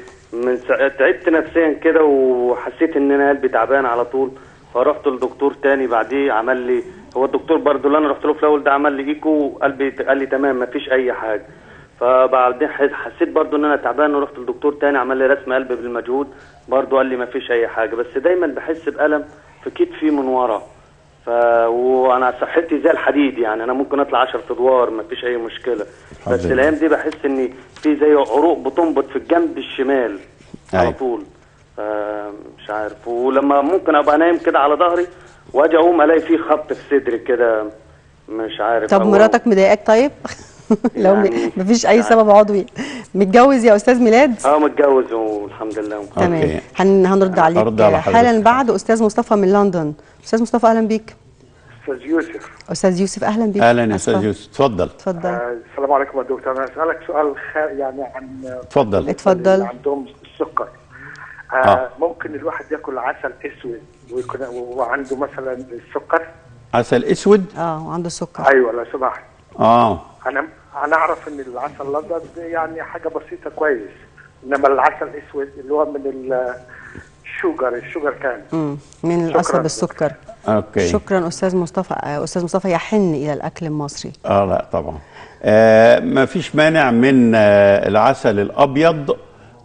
Speaker 8: من سا... تعبت نفسيا كده وحسيت ان انا قلبي تعبان على طول فرحت لدكتور تاني بعديه عمل لي هو الدكتور برضو اللي انا رحت له في الاول ده عمل لي ايكو قلبي قال لي تمام ما فيش اي حاجه فبعدين حس- حسيت برضو ان انا تعبان ورحت لدكتور تاني عمل لي رسم قلب بالمجهود برضو قال لي ما فيش اي حاجه بس دايما بحس بالم في كتفي من ورا ف وانا صحتي زي الحديد يعني انا ممكن اطلع 10 ادوار ما فيش اي مشكله
Speaker 2: الحمد
Speaker 8: بس
Speaker 2: لله.
Speaker 8: الايام دي بحس ان في زي عروق بتنبض في الجنب الشمال على
Speaker 2: أيوة.
Speaker 8: طول ف- مش عارف ولما ممكن ابقى نايم كده على ظهري واجي اقوم الاقي في خبط في صدري كده مش عارف
Speaker 1: طب
Speaker 8: أو-
Speaker 1: مراتك مضايقاك طيب لو م-
Speaker 8: يعني-
Speaker 1: مفيش اي
Speaker 8: يعني-
Speaker 1: سبب عضوي متجوز يا استاذ ميلاد
Speaker 8: اه متجوز والحمد لله
Speaker 1: تمام
Speaker 2: أوكي.
Speaker 1: هن هنرد عليك
Speaker 2: هرد على حضرتك.
Speaker 1: حالا بعد استاذ مصطفى من لندن استاذ مصطفى اهلا بيك
Speaker 4: استاذ يوسف
Speaker 1: استاذ يوسف اهلا بيك
Speaker 2: اهلا يا
Speaker 1: أسفة.
Speaker 2: استاذ يوسف اتفضل
Speaker 1: اتفضل
Speaker 4: آه، السلام عليكم يا دكتور انا اسالك سؤال خ... يعني عن
Speaker 2: اتفضل
Speaker 1: اتفضل.
Speaker 4: اللي عندهم السكر آه
Speaker 2: آه.
Speaker 4: ممكن الواحد ياكل عسل اسود ويكون وعنده مثلا السكر
Speaker 2: عسل اسود
Speaker 1: اه وعنده السكر
Speaker 4: ايوه لو سمحت
Speaker 2: اه
Speaker 4: انا انا اعرف ان العسل الابيض يعني حاجه بسيطه كويس انما العسل الاسود اللي هو من ال- الشوجر الشوجر كان
Speaker 1: مم. من
Speaker 4: شكراً.
Speaker 1: القصب السكر
Speaker 2: اوكي
Speaker 1: شكرا استاذ مصطفى آه، استاذ مصطفى يحن الى الاكل المصري
Speaker 2: اه لا طبعا آه ما فيش مانع من آه العسل الابيض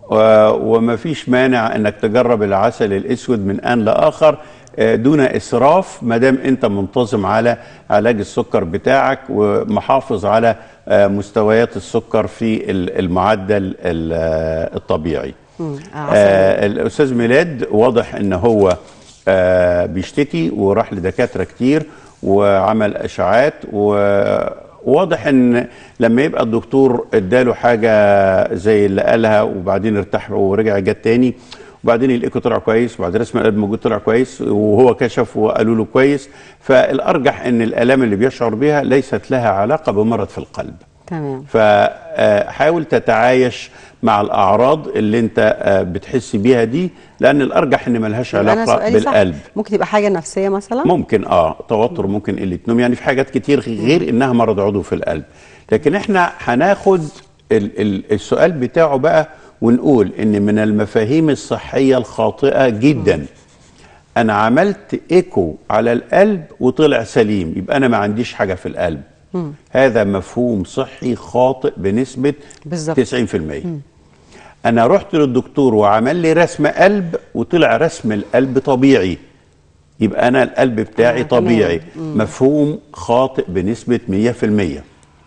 Speaker 2: آه وما فيش مانع انك تجرب العسل الاسود من ان لاخر آه دون اسراف ما دام انت منتظم على علاج السكر بتاعك ومحافظ على آه مستويات السكر في ال- المعدل ال- آه، الطبيعي
Speaker 1: مم. آه، عسل
Speaker 2: آه الاستاذ ميلاد واضح ان هو آه بيشتكي وراح لدكاتره كتير وعمل اشعاعات وواضح ان لما يبقى الدكتور اداله حاجه زي اللي قالها وبعدين ارتاح ورجع جت تاني وبعدين الايكو طلع كويس وبعدين رسم القلب موجود طلع كويس وهو كشف وقالوا له كويس فالارجح ان الالام اللي بيشعر بها ليست لها علاقه بمرض في القلب
Speaker 1: تمام
Speaker 2: فحاول تتعايش مع الاعراض اللي انت آه، بتحس بيها دي لان الارجح ان ملهاش
Speaker 1: يبقى أنا
Speaker 2: علاقه
Speaker 1: سؤالي صح.
Speaker 2: بالقلب
Speaker 1: ممكن تبقى حاجه نفسيه مثلا
Speaker 2: ممكن اه توتر ممكن قله نوم يعني في حاجات كتير غير انها مرض عضو في القلب لكن احنا هناخد ال ال السؤال بتاعه بقى ونقول ان من المفاهيم الصحيه الخاطئه جدا انا عملت ايكو على القلب وطلع سليم يبقى انا ما عنديش حاجه في القلب هذا مفهوم صحي خاطئ بنسبه
Speaker 1: بالظبط.
Speaker 2: 90% انا رحت للدكتور وعمل لي رسم قلب وطلع رسم القلب طبيعي يبقى انا القلب بتاعي
Speaker 1: آه، تمام.
Speaker 2: طبيعي مفهوم خاطئ بنسبه 100%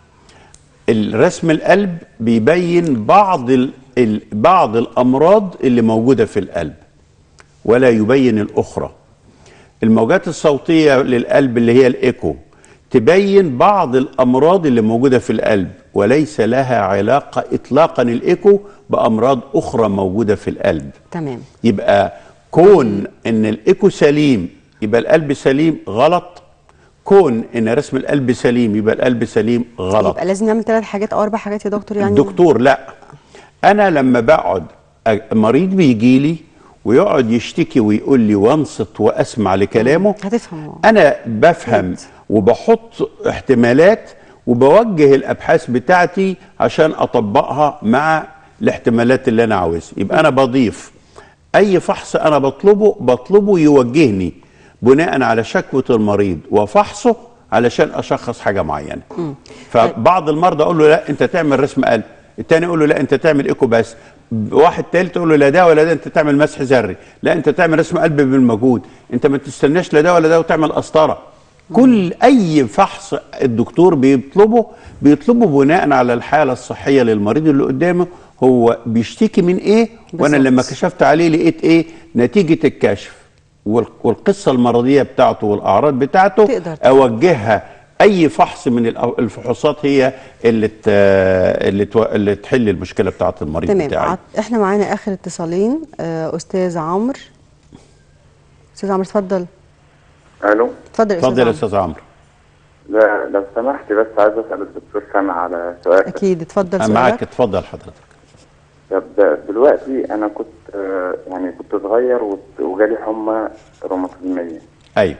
Speaker 2: الرسم القلب بيبين بعض ال... ال... بعض الامراض اللي موجوده في القلب ولا يبين الاخرى الموجات الصوتيه للقلب اللي هي الايكو تبين بعض الامراض اللي موجوده في القلب وليس لها علاقه اطلاقا الايكو بامراض اخرى موجوده في القلب
Speaker 1: تمام
Speaker 2: يبقى كون ان الايكو سليم يبقى القلب سليم غلط كون ان رسم القلب سليم يبقى القلب سليم غلط
Speaker 1: يبقى لازم نعمل ثلاث حاجات او اربع حاجات يا دكتور يعني
Speaker 2: الدكتور لا انا لما بقعد أ- مريض بيجي لي ويقعد يشتكي ويقول لي وانصت واسمع لكلامه
Speaker 1: هتفهم
Speaker 2: انا بفهم وبحط احتمالات وبوجه الابحاث بتاعتي عشان اطبقها مع الاحتمالات اللي انا عاوزها يبقى انا بضيف اي فحص انا بطلبه بطلبه يوجهني بناء على شكوى المريض وفحصه علشان اشخص حاجه معينه فبعض المرضى اقول له لا انت تعمل رسم قلب التاني يقول له لا انت تعمل ايكو بس واحد تالت يقول له لا ده ولا ده انت تعمل مسح ذري لا انت تعمل رسم قلب بالمجهود انت ما تستناش لا ده ولا ده وتعمل قسطره كل اي فحص الدكتور بيطلبه بيطلبه بناء على الحاله الصحيه للمريض اللي قدامه هو بيشتكي من ايه وانا
Speaker 1: بالظبط.
Speaker 2: لما كشفت عليه لقيت ايه نتيجه الكشف وال- والقصه المرضيه بتاعته والاعراض بتاعته
Speaker 1: تقدر تفهم.
Speaker 2: اوجهها اي فحص من الأ- الفحوصات هي اللي ت- اللي تو- اللي تحل المشكله بتاعت المريض
Speaker 1: تمام
Speaker 2: بتاعي
Speaker 1: عط- احنا معانا اخر اتصالين آه، استاذ عمرو استاذ عمرو اتفضل
Speaker 9: الو
Speaker 1: اتفضل يا
Speaker 2: اتفضل يا
Speaker 1: عمرو.
Speaker 2: استاذ عمرو
Speaker 9: لا لو سمحت بس عايز اسال الدكتور سامع على سؤال
Speaker 1: اكيد اتفضل
Speaker 2: أنا معاك
Speaker 1: سؤالك
Speaker 2: اتفضل حضرتك
Speaker 9: طب دلوقتي انا كنت آه، يعني كنت صغير وت- وجالي حمى روماتيزميه
Speaker 2: ايوه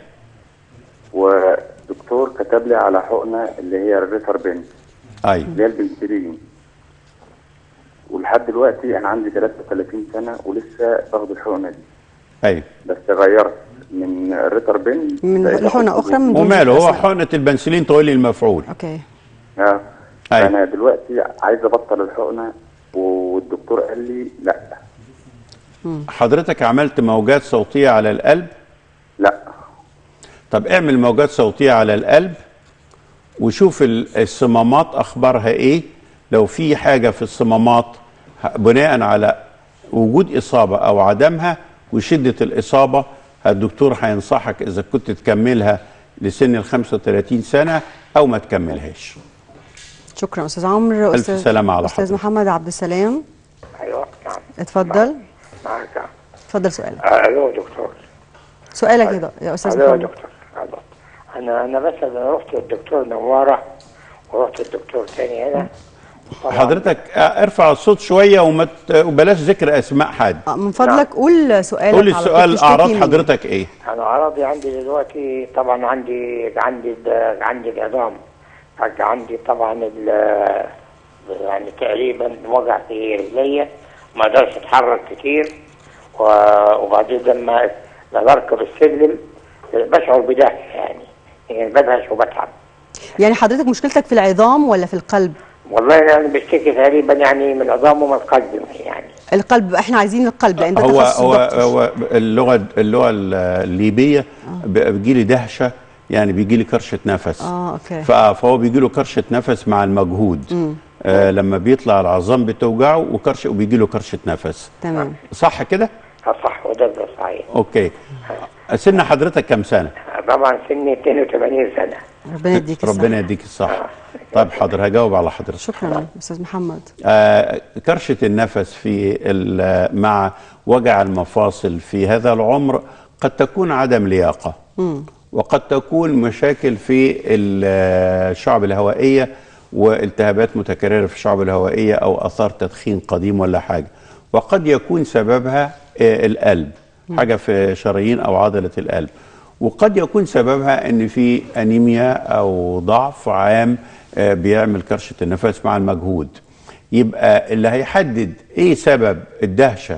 Speaker 9: ودكتور كتب لي على حقنه اللي هي الريفر بنت
Speaker 2: ايوه
Speaker 9: اللي هي البنسلين ولحد دلوقتي انا عندي 33 سنه ولسه باخد الحقنه دي
Speaker 2: ايوه
Speaker 9: بس غيرت من الريتر بن
Speaker 1: من
Speaker 9: بقيت
Speaker 1: لحقنه
Speaker 9: آخد
Speaker 1: اخرى من دون
Speaker 2: وماله
Speaker 1: ذكر
Speaker 2: هو
Speaker 1: أسماء.
Speaker 2: حقنه البنسلين تولي المفعول
Speaker 1: اوكي
Speaker 9: اه
Speaker 2: أيوة.
Speaker 9: انا دلوقتي عايز ابطل الحقنه والدكتور قال لي لا
Speaker 2: حضرتك عملت موجات صوتيه على القلب
Speaker 9: لا
Speaker 2: طب اعمل موجات صوتيه على القلب وشوف ال- الصمامات اخبارها ايه لو في حاجه في الصمامات ه- بناء على وجود اصابه او عدمها وشده الاصابه الدكتور هينصحك اذا كنت تكملها لسن ال 35 سنه او ما تكملهاش
Speaker 1: شكرا استاذ عمرو
Speaker 2: ألف
Speaker 1: استاذ
Speaker 2: سلامة على
Speaker 1: استاذ
Speaker 2: حضرتك.
Speaker 1: محمد عبد السلام
Speaker 4: ايوه نعم
Speaker 1: اتفضل
Speaker 4: معك
Speaker 1: اتفضل سؤالك
Speaker 4: آه، الو دكتور
Speaker 1: سؤالك يا دك- يا استاذ
Speaker 4: الو يا
Speaker 1: محمد
Speaker 4: دكتور الو انا انا بس انا رحت للدكتور نواره ورحت الدكتور تاني هنا طبعاً
Speaker 2: حضرتك اه، ارفع الصوت شويه وما ت- وبلاش ذكر اسماء حد
Speaker 1: آه، من فضلك قول سؤالك
Speaker 2: قول لي
Speaker 1: على طول
Speaker 2: السؤال
Speaker 1: تشتكي
Speaker 2: اعراض
Speaker 1: من-
Speaker 2: حضرتك ايه
Speaker 4: انا اعراضي عندي دلوقتي طبعا عندي عندي ال- عندي العظام حاجة عندي طبعا ال- يعني تقريبا وجع في رجليا ما اقدرش اتحرك كتير و- وبعدين لما لما بركب السلم بشعر بدهش يعني يعني بدهش وبتعب
Speaker 1: يعني حضرتك مشكلتك في العظام ولا في القلب
Speaker 4: والله يعني بشتكي تقريبا يعني من العظام ومن القلب يعني
Speaker 1: القلب احنا عايزين القلب لان ده
Speaker 2: هو
Speaker 1: تخصص
Speaker 2: هو
Speaker 1: الدكتور.
Speaker 2: هو اللغه اللغه الليبيه بيجي لي دهشه يعني بيجي لي كرشه نفس
Speaker 1: اه اوكي
Speaker 2: ف- فهو بيجي له كرشه نفس مع المجهود آه لما بيطلع العظام بتوجعه وكرشه وبيجي له كرشه نفس
Speaker 1: تمام
Speaker 2: صح كده
Speaker 4: صح وده ده صحيح
Speaker 2: اوكي سن حضرتك كم سنه
Speaker 4: طبعا سني 82 سنه
Speaker 1: ربنا يديك
Speaker 2: ربنا
Speaker 1: الصحة.
Speaker 2: يديك الصحه طيب حاضر هجاوب على حضرتك
Speaker 1: شكرا استاذ محمد
Speaker 2: آه، كرشة النفس في ال- مع وجع المفاصل في هذا العمر قد تكون عدم لياقة وقد تكون مشاكل في ال- الشعب الهوائية والتهابات متكررة في الشعب الهوائية أو أثار تدخين قديم ولا حاجة وقد يكون سببها آه، القلب حاجة في شرايين أو عضلة القلب وقد يكون سببها ان في انيميا او ضعف عام آه، بيعمل كرشه النفس مع المجهود يبقى اللي هيحدد ايه سبب الدهشه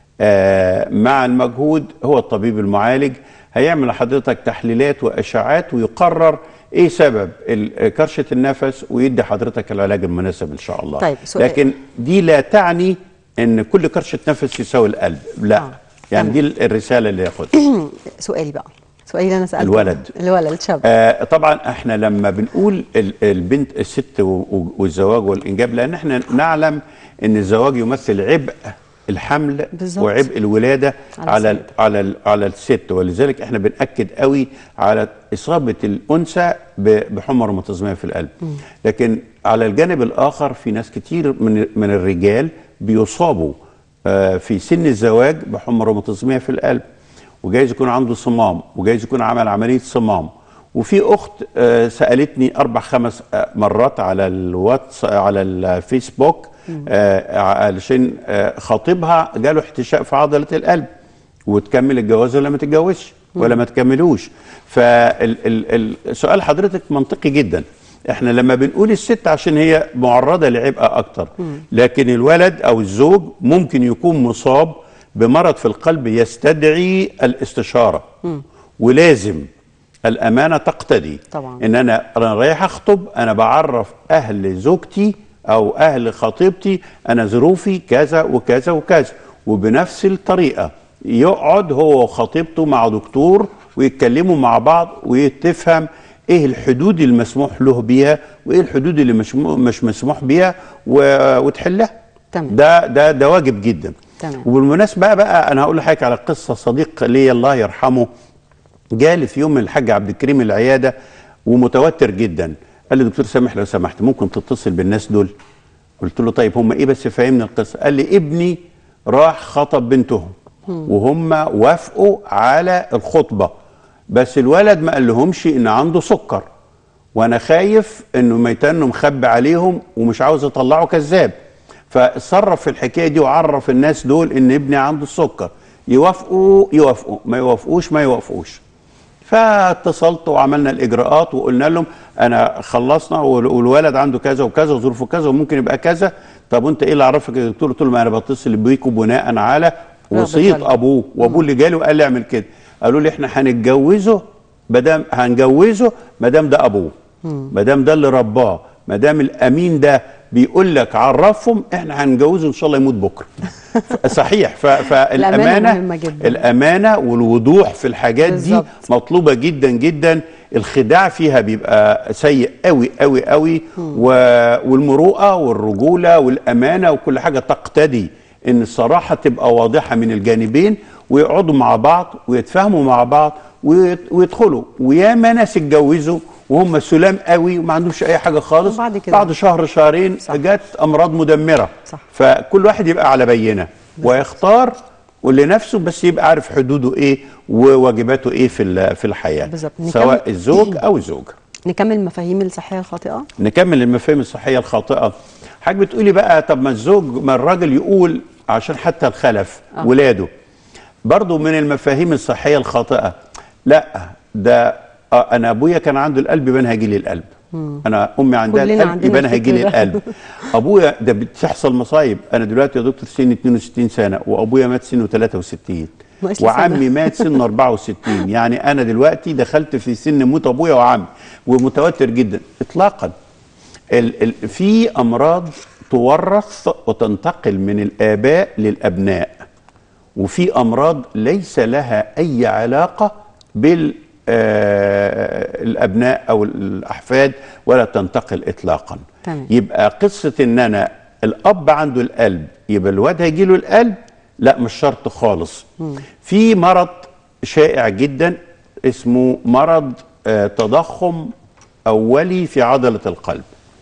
Speaker 2: آه، مع المجهود هو الطبيب المعالج هيعمل لحضرتك تحليلات واشعاعات ويقرر ايه سبب ال- كرشه النفس ويدي حضرتك العلاج المناسب ان شاء الله
Speaker 1: طيب، سؤال.
Speaker 2: لكن دي لا تعني ان كل كرشه نفس يساوي القلب لا
Speaker 1: آه،
Speaker 2: يعني
Speaker 1: تمام.
Speaker 2: دي الرساله اللي ياخدها
Speaker 1: سؤالي بقى سؤالي اللي انا سالته
Speaker 2: الولد.
Speaker 1: الولد شاب
Speaker 2: آه طبعا احنا لما بنقول ال- البنت الست و- و- والزواج والانجاب لان احنا نعلم ان الزواج يمثل عبء الحمل
Speaker 1: بالظبط.
Speaker 2: وعبء الولاده
Speaker 1: على
Speaker 2: على
Speaker 1: الست.
Speaker 2: ال على ال على الست ولذلك احنا بناكد قوي على اصابه الانثى ب- بحمى روماتيزميه في القلب لكن على الجانب الاخر في ناس كتير من من الرجال بيصابوا آه، في سن الزواج بحمى روماتيزميه في القلب وجايز يكون عنده صمام وجايز يكون عمل عمليه صمام وفي اخت آه، سالتني اربع خمس آه، مرات على الواتس على الفيسبوك آه، علشان آه، خطيبها جاله احتشاء في عضله القلب وتكمل الجواز ولا ما تتجوزش ولا ما تكملوش فالسؤال حضرتك منطقي جدا احنا لما بنقول الست عشان هي معرضه لعبء اكتر لكن الولد او الزوج ممكن يكون مصاب بمرض في القلب يستدعي الاستشاره ولازم الامانه تقتدي
Speaker 1: طبعاً.
Speaker 2: ان انا انا رايح اخطب انا بعرف اهل زوجتي او اهل خطيبتي انا ظروفي كذا وكذا وكذا وبنفس الطريقه يقعد هو وخطيبته مع دكتور ويتكلموا مع بعض وتفهم ايه الحدود المسموح له بيها وايه الحدود اللي مش مش مسموح بيها و- وتحلها
Speaker 1: تمام.
Speaker 2: ده ده ده واجب جدا
Speaker 1: تمام.
Speaker 2: وبالمناسبه بقى انا هقول لحضرتك على قصه صديق لي الله يرحمه جالي في يوم من الحاج عبد الكريم العياده ومتوتر جدا قال لي دكتور سامح لو سمحت ممكن تتصل بالناس دول قلت له طيب هم ايه بس فهمني القصه قال لي ابني راح خطب بنتهم وهم وافقوا على الخطبه بس الولد ما قال لهمش ان عنده سكر وانا خايف انه ميتانه مخبي عليهم ومش عاوز اطلعه كذاب فاتصرف في الحكايه دي وعرف الناس دول ان ابني عنده السكر يوافقوا يوافقوا ما يوافقوش ما يوافقوش فاتصلت وعملنا الاجراءات وقلنا لهم انا خلصنا وال- والولد عنده كذا وكذا وظروفه كذا وممكن يبقى كذا طب وانت ايه اللي عرفك يا دكتور قلت له ما انا بتصل بيكم بناء على وصيه
Speaker 1: الولد.
Speaker 2: ابوه وابوه اللي جالي وقال لي اعمل كده قالوا لي احنا هنتجوزه مادام هنجوزه ما دام ده ابوه ما دام ده اللي رباه ما دام الامين ده بيقول لك عرفهم احنا هنجوزه ان شاء الله يموت بكره ف- صحيح ف-
Speaker 1: الأمانة
Speaker 2: فالامانه
Speaker 1: مهمة جدا.
Speaker 2: الامانه والوضوح في الحاجات دي
Speaker 1: بالظبط.
Speaker 2: مطلوبه جدا جدا الخداع فيها بيبقى سيء قوي قوي قوي و... والمروءه والرجوله والامانه وكل حاجه تقتدي ان الصراحه تبقى واضحه من الجانبين ويقعدوا مع بعض ويتفاهموا مع بعض ويت... ويدخلوا وياما ناس اتجوزوا وهم سلام قوي وما عندهمش اي حاجه خالص
Speaker 1: وبعد كده؟
Speaker 2: بعد شهر شهرين
Speaker 1: صح.
Speaker 2: جت امراض مدمره
Speaker 1: صح.
Speaker 2: فكل واحد يبقى على بينه ويختار لنفسه بس يبقى عارف حدوده ايه وواجباته ايه في ال- في الحياه
Speaker 1: بالظبط. نكمل-
Speaker 2: سواء الزوج او الزوجه
Speaker 1: نكمل المفاهيم الصحيه الخاطئه
Speaker 2: نكمل المفاهيم الصحيه الخاطئه حاجه بتقولي بقى طب ما الزوج ما الراجل يقول عشان حتى الخلف
Speaker 1: آه.
Speaker 2: ولاده برضو من المفاهيم الصحيه الخاطئه لا ده آه، انا ابويا كان عنده القلب يبقى انا هيجي لي القلب انا امي عندها
Speaker 1: كلنا
Speaker 2: القلب
Speaker 1: عندنا
Speaker 2: يبقى انا هيجي لي
Speaker 1: الفكر ده.
Speaker 2: القلب ابويا ده بتحصل مصايب انا دلوقتي يا دكتور سني 62 سنه وابويا مات سنه 63
Speaker 1: ناقص لي
Speaker 2: وعمي
Speaker 1: سنة.
Speaker 2: مات سنه 64 يعني انا دلوقتي دخلت في سن موت ابويا وعمي ومتوتر جدا اطلاقا ال ال في امراض تورث وتنتقل من الاباء للابناء وفي امراض ليس لها اي علاقه بال آه، الابناء او الاحفاد ولا تنتقل اطلاقا
Speaker 1: تمام.
Speaker 2: يبقى قصه ان انا الاب عنده القلب يبقى الواد هيجي له القلب لا مش شرط خالص في مرض شائع جدا اسمه مرض آه، تضخم اولي في عضله القلب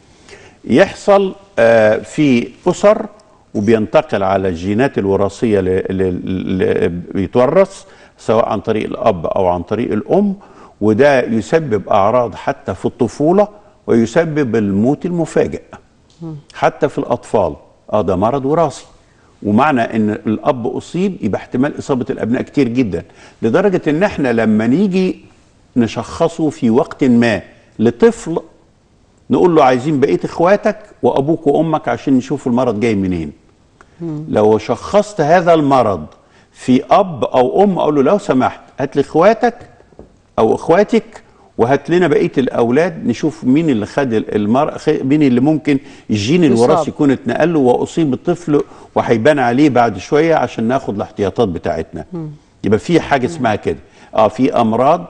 Speaker 2: يحصل آه، في اسر وبينتقل على الجينات الوراثيه اللي بيتورث سواء عن طريق الاب او عن طريق الام وده يسبب اعراض حتى في الطفوله ويسبب الموت المفاجئ حتى في الاطفال اه ده مرض وراثي ومعنى ان الاب اصيب يبقى احتمال اصابه الابناء كتير جدا لدرجه ان احنا لما نيجي نشخصه في وقت ما لطفل نقول له عايزين بقيه اخواتك وابوك وامك عشان نشوف المرض جاي منين لو شخصت هذا المرض في اب او ام اقول له لو سمحت هات لي اخواتك او اخواتك وهات لنا بقيه الاولاد نشوف مين اللي خد المر... خ- مين اللي ممكن الجين
Speaker 1: يصاب.
Speaker 2: الوراثي يكون اتنقل له واصيب الطفل وهيبان عليه بعد شويه عشان ناخد الاحتياطات بتاعتنا يبقى في حاجه اسمها كده اه في امراض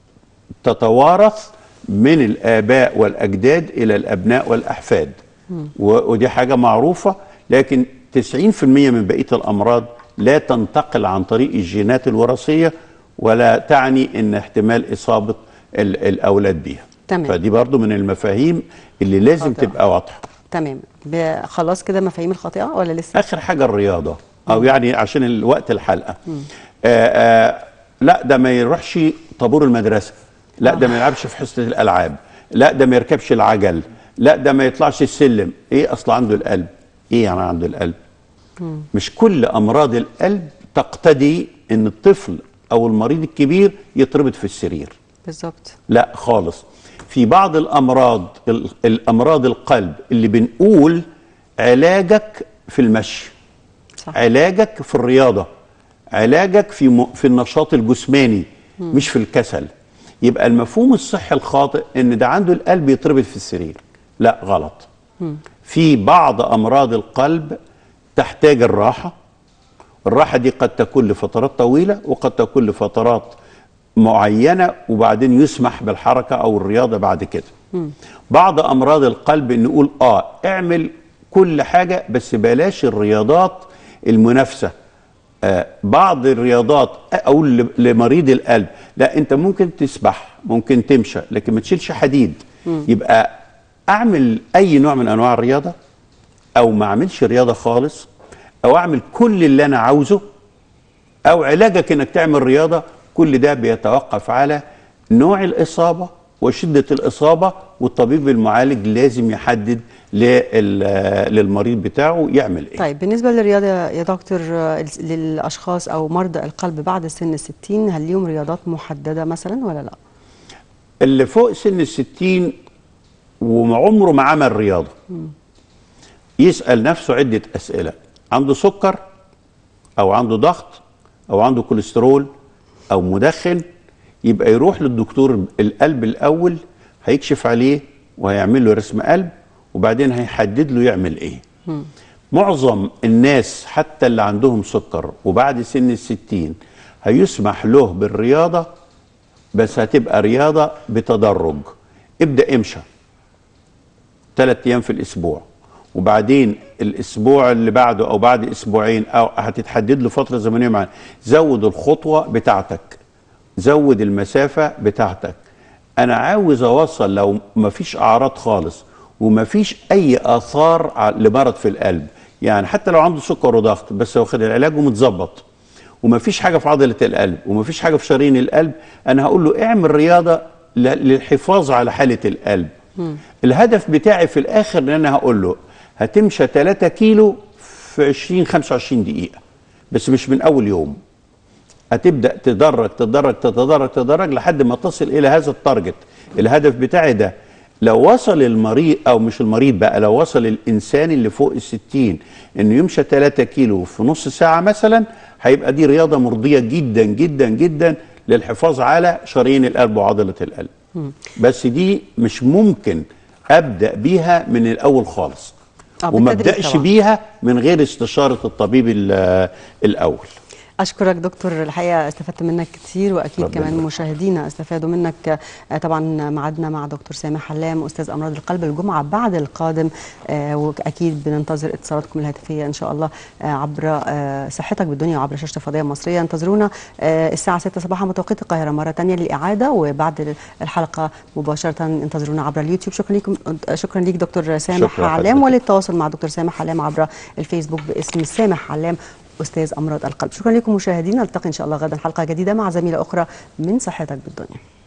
Speaker 2: تتوارث من الآباء والأجداد إلى الأبناء والأحفاد و- ودي حاجة معروفة لكن 90% من بقية الأمراض لا تنتقل عن طريق الجينات الوراثية ولا تعني أن احتمال إصابة ال- الأولاد بيها
Speaker 1: تمام.
Speaker 2: فدي برضو من المفاهيم اللي لازم
Speaker 1: خاطئة.
Speaker 2: تبقى واضحة
Speaker 1: تمام ب- خلاص كده مفاهيم الخاطئه ولا لسه
Speaker 2: اخر حاجه الرياضه او يعني عشان الوقت الحلقه آآ آآ لا ده ما يروحش طابور المدرسه لا ده ما يلعبش في حصه الالعاب لا ده ما يركبش العجل لا ده ما يطلعش السلم ايه اصل عنده القلب ايه يعني عنده القلب مش كل امراض القلب تقتضي ان الطفل او المريض الكبير يتربط في السرير
Speaker 1: بالظبط
Speaker 2: لا خالص في بعض الامراض ال- الامراض القلب اللي بنقول علاجك في المشي
Speaker 1: صح
Speaker 2: علاجك في الرياضه علاجك في م... في النشاط الجسماني مش في الكسل يبقى المفهوم الصحي الخاطئ ان ده عنده القلب يتربط في السرير لا غلط في بعض امراض القلب تحتاج الراحه الراحه دي قد تكون لفترات طويله وقد تكون لفترات معينه وبعدين يسمح بالحركه او الرياضه بعد كده بعض امراض القلب نقول اه اعمل كل حاجه بس بلاش الرياضات المنافسه آه بعض الرياضات اقول ل- لمريض القلب لا انت ممكن تسبح ممكن تمشى لكن ما تشيلش حديد يبقى اعمل اي نوع من انواع الرياضه او ما اعملش رياضه خالص او اعمل كل اللي انا عاوزه او علاجك انك تعمل رياضه كل ده بيتوقف على نوع الاصابه وشده الاصابه والطبيب المعالج لازم يحدد لل- للمريض بتاعه يعمل ايه
Speaker 1: طيب بالنسبة للرياضة يا دكتور آه، للأشخاص أو مرضى القلب بعد سن الستين هل ليهم رياضات محددة مثلا ولا لا؟
Speaker 2: اللي فوق سن الستين وعمره ما عمل رياضة يسأل نفسه عدة أسئلة عنده سكر أو عنده ضغط أو عنده كوليسترول أو مدخن يبقى يروح للدكتور القلب الأول هيكشف عليه وهيعمل له رسم قلب وبعدين هيحدد له يعمل إيه معظم الناس حتى اللي عندهم سكر وبعد سن الستين هيسمح له بالرياضة بس هتبقى رياضة بتدرج ابدأ امشى ثلاث ايام في الاسبوع وبعدين الاسبوع اللي بعده او بعد اسبوعين او هتتحدد له فتره زمنيه معينه زود الخطوه بتاعتك زود المسافه بتاعتك انا عاوز اوصل لو ما فيش اعراض خالص وما فيش اي اثار ع- لمرض في القلب يعني حتى لو عنده سكر وضغط بس واخد العلاج ومتظبط وما فيش حاجه في عضله القلب وما فيش حاجه في شرايين القلب انا هقول له اعمل رياضه ل- للحفاظ على حاله القلب الهدف بتاعي في الاخر ان انا هقول له هتمشى 3 كيلو في 20 25 دقيقه بس مش من اول يوم هتبدا تدرج تدرج تتدرج تدرج لحد ما تصل الى هذا التارجت الهدف بتاعي ده لو وصل المريض او مش المريض بقى لو وصل الانسان اللي فوق الستين انه يمشى 3 كيلو في نص ساعه مثلا هيبقى دي رياضه مرضيه جدا جدا جدا للحفاظ على شرايين القلب وعضله القلب بس دي مش ممكن ابدا بيها من الاول خالص
Speaker 1: آه،
Speaker 2: وما
Speaker 1: بالتدريج
Speaker 2: ابداش
Speaker 1: طبعاً.
Speaker 2: بيها من غير استشاره الطبيب ال- الاول
Speaker 1: أشكرك دكتور الحقيقة استفدت منك كتير وأكيد
Speaker 2: ربنا
Speaker 1: كمان
Speaker 2: يبارك.
Speaker 1: مشاهدينا استفادوا منك آه، طبعا معادنا مع دكتور سامح حلام أستاذ أمراض القلب الجمعة بعد القادم آه، وأكيد بننتظر اتصالاتكم الهاتفية إن شاء الله آه، عبر آه، صحتك بالدنيا وعبر شاشة الفضائية المصرية انتظرونا آه، الساعة 6 صباحا بتوقيت القاهرة مرة تانية للإعادة وبعد الحلقة مباشرة انتظرونا عبر اليوتيوب شكرا لكم شكرا ليك دكتور سامح
Speaker 2: شكرا
Speaker 1: حلام
Speaker 2: حضرتك.
Speaker 1: وللتواصل مع دكتور سامح حلام عبر الفيسبوك باسم سامح حلام استاذ امراض القلب شكرا لكم مشاهدينا نلتقي ان شاء الله غدا حلقه جديده مع زميله اخرى من صحتك بالدنيا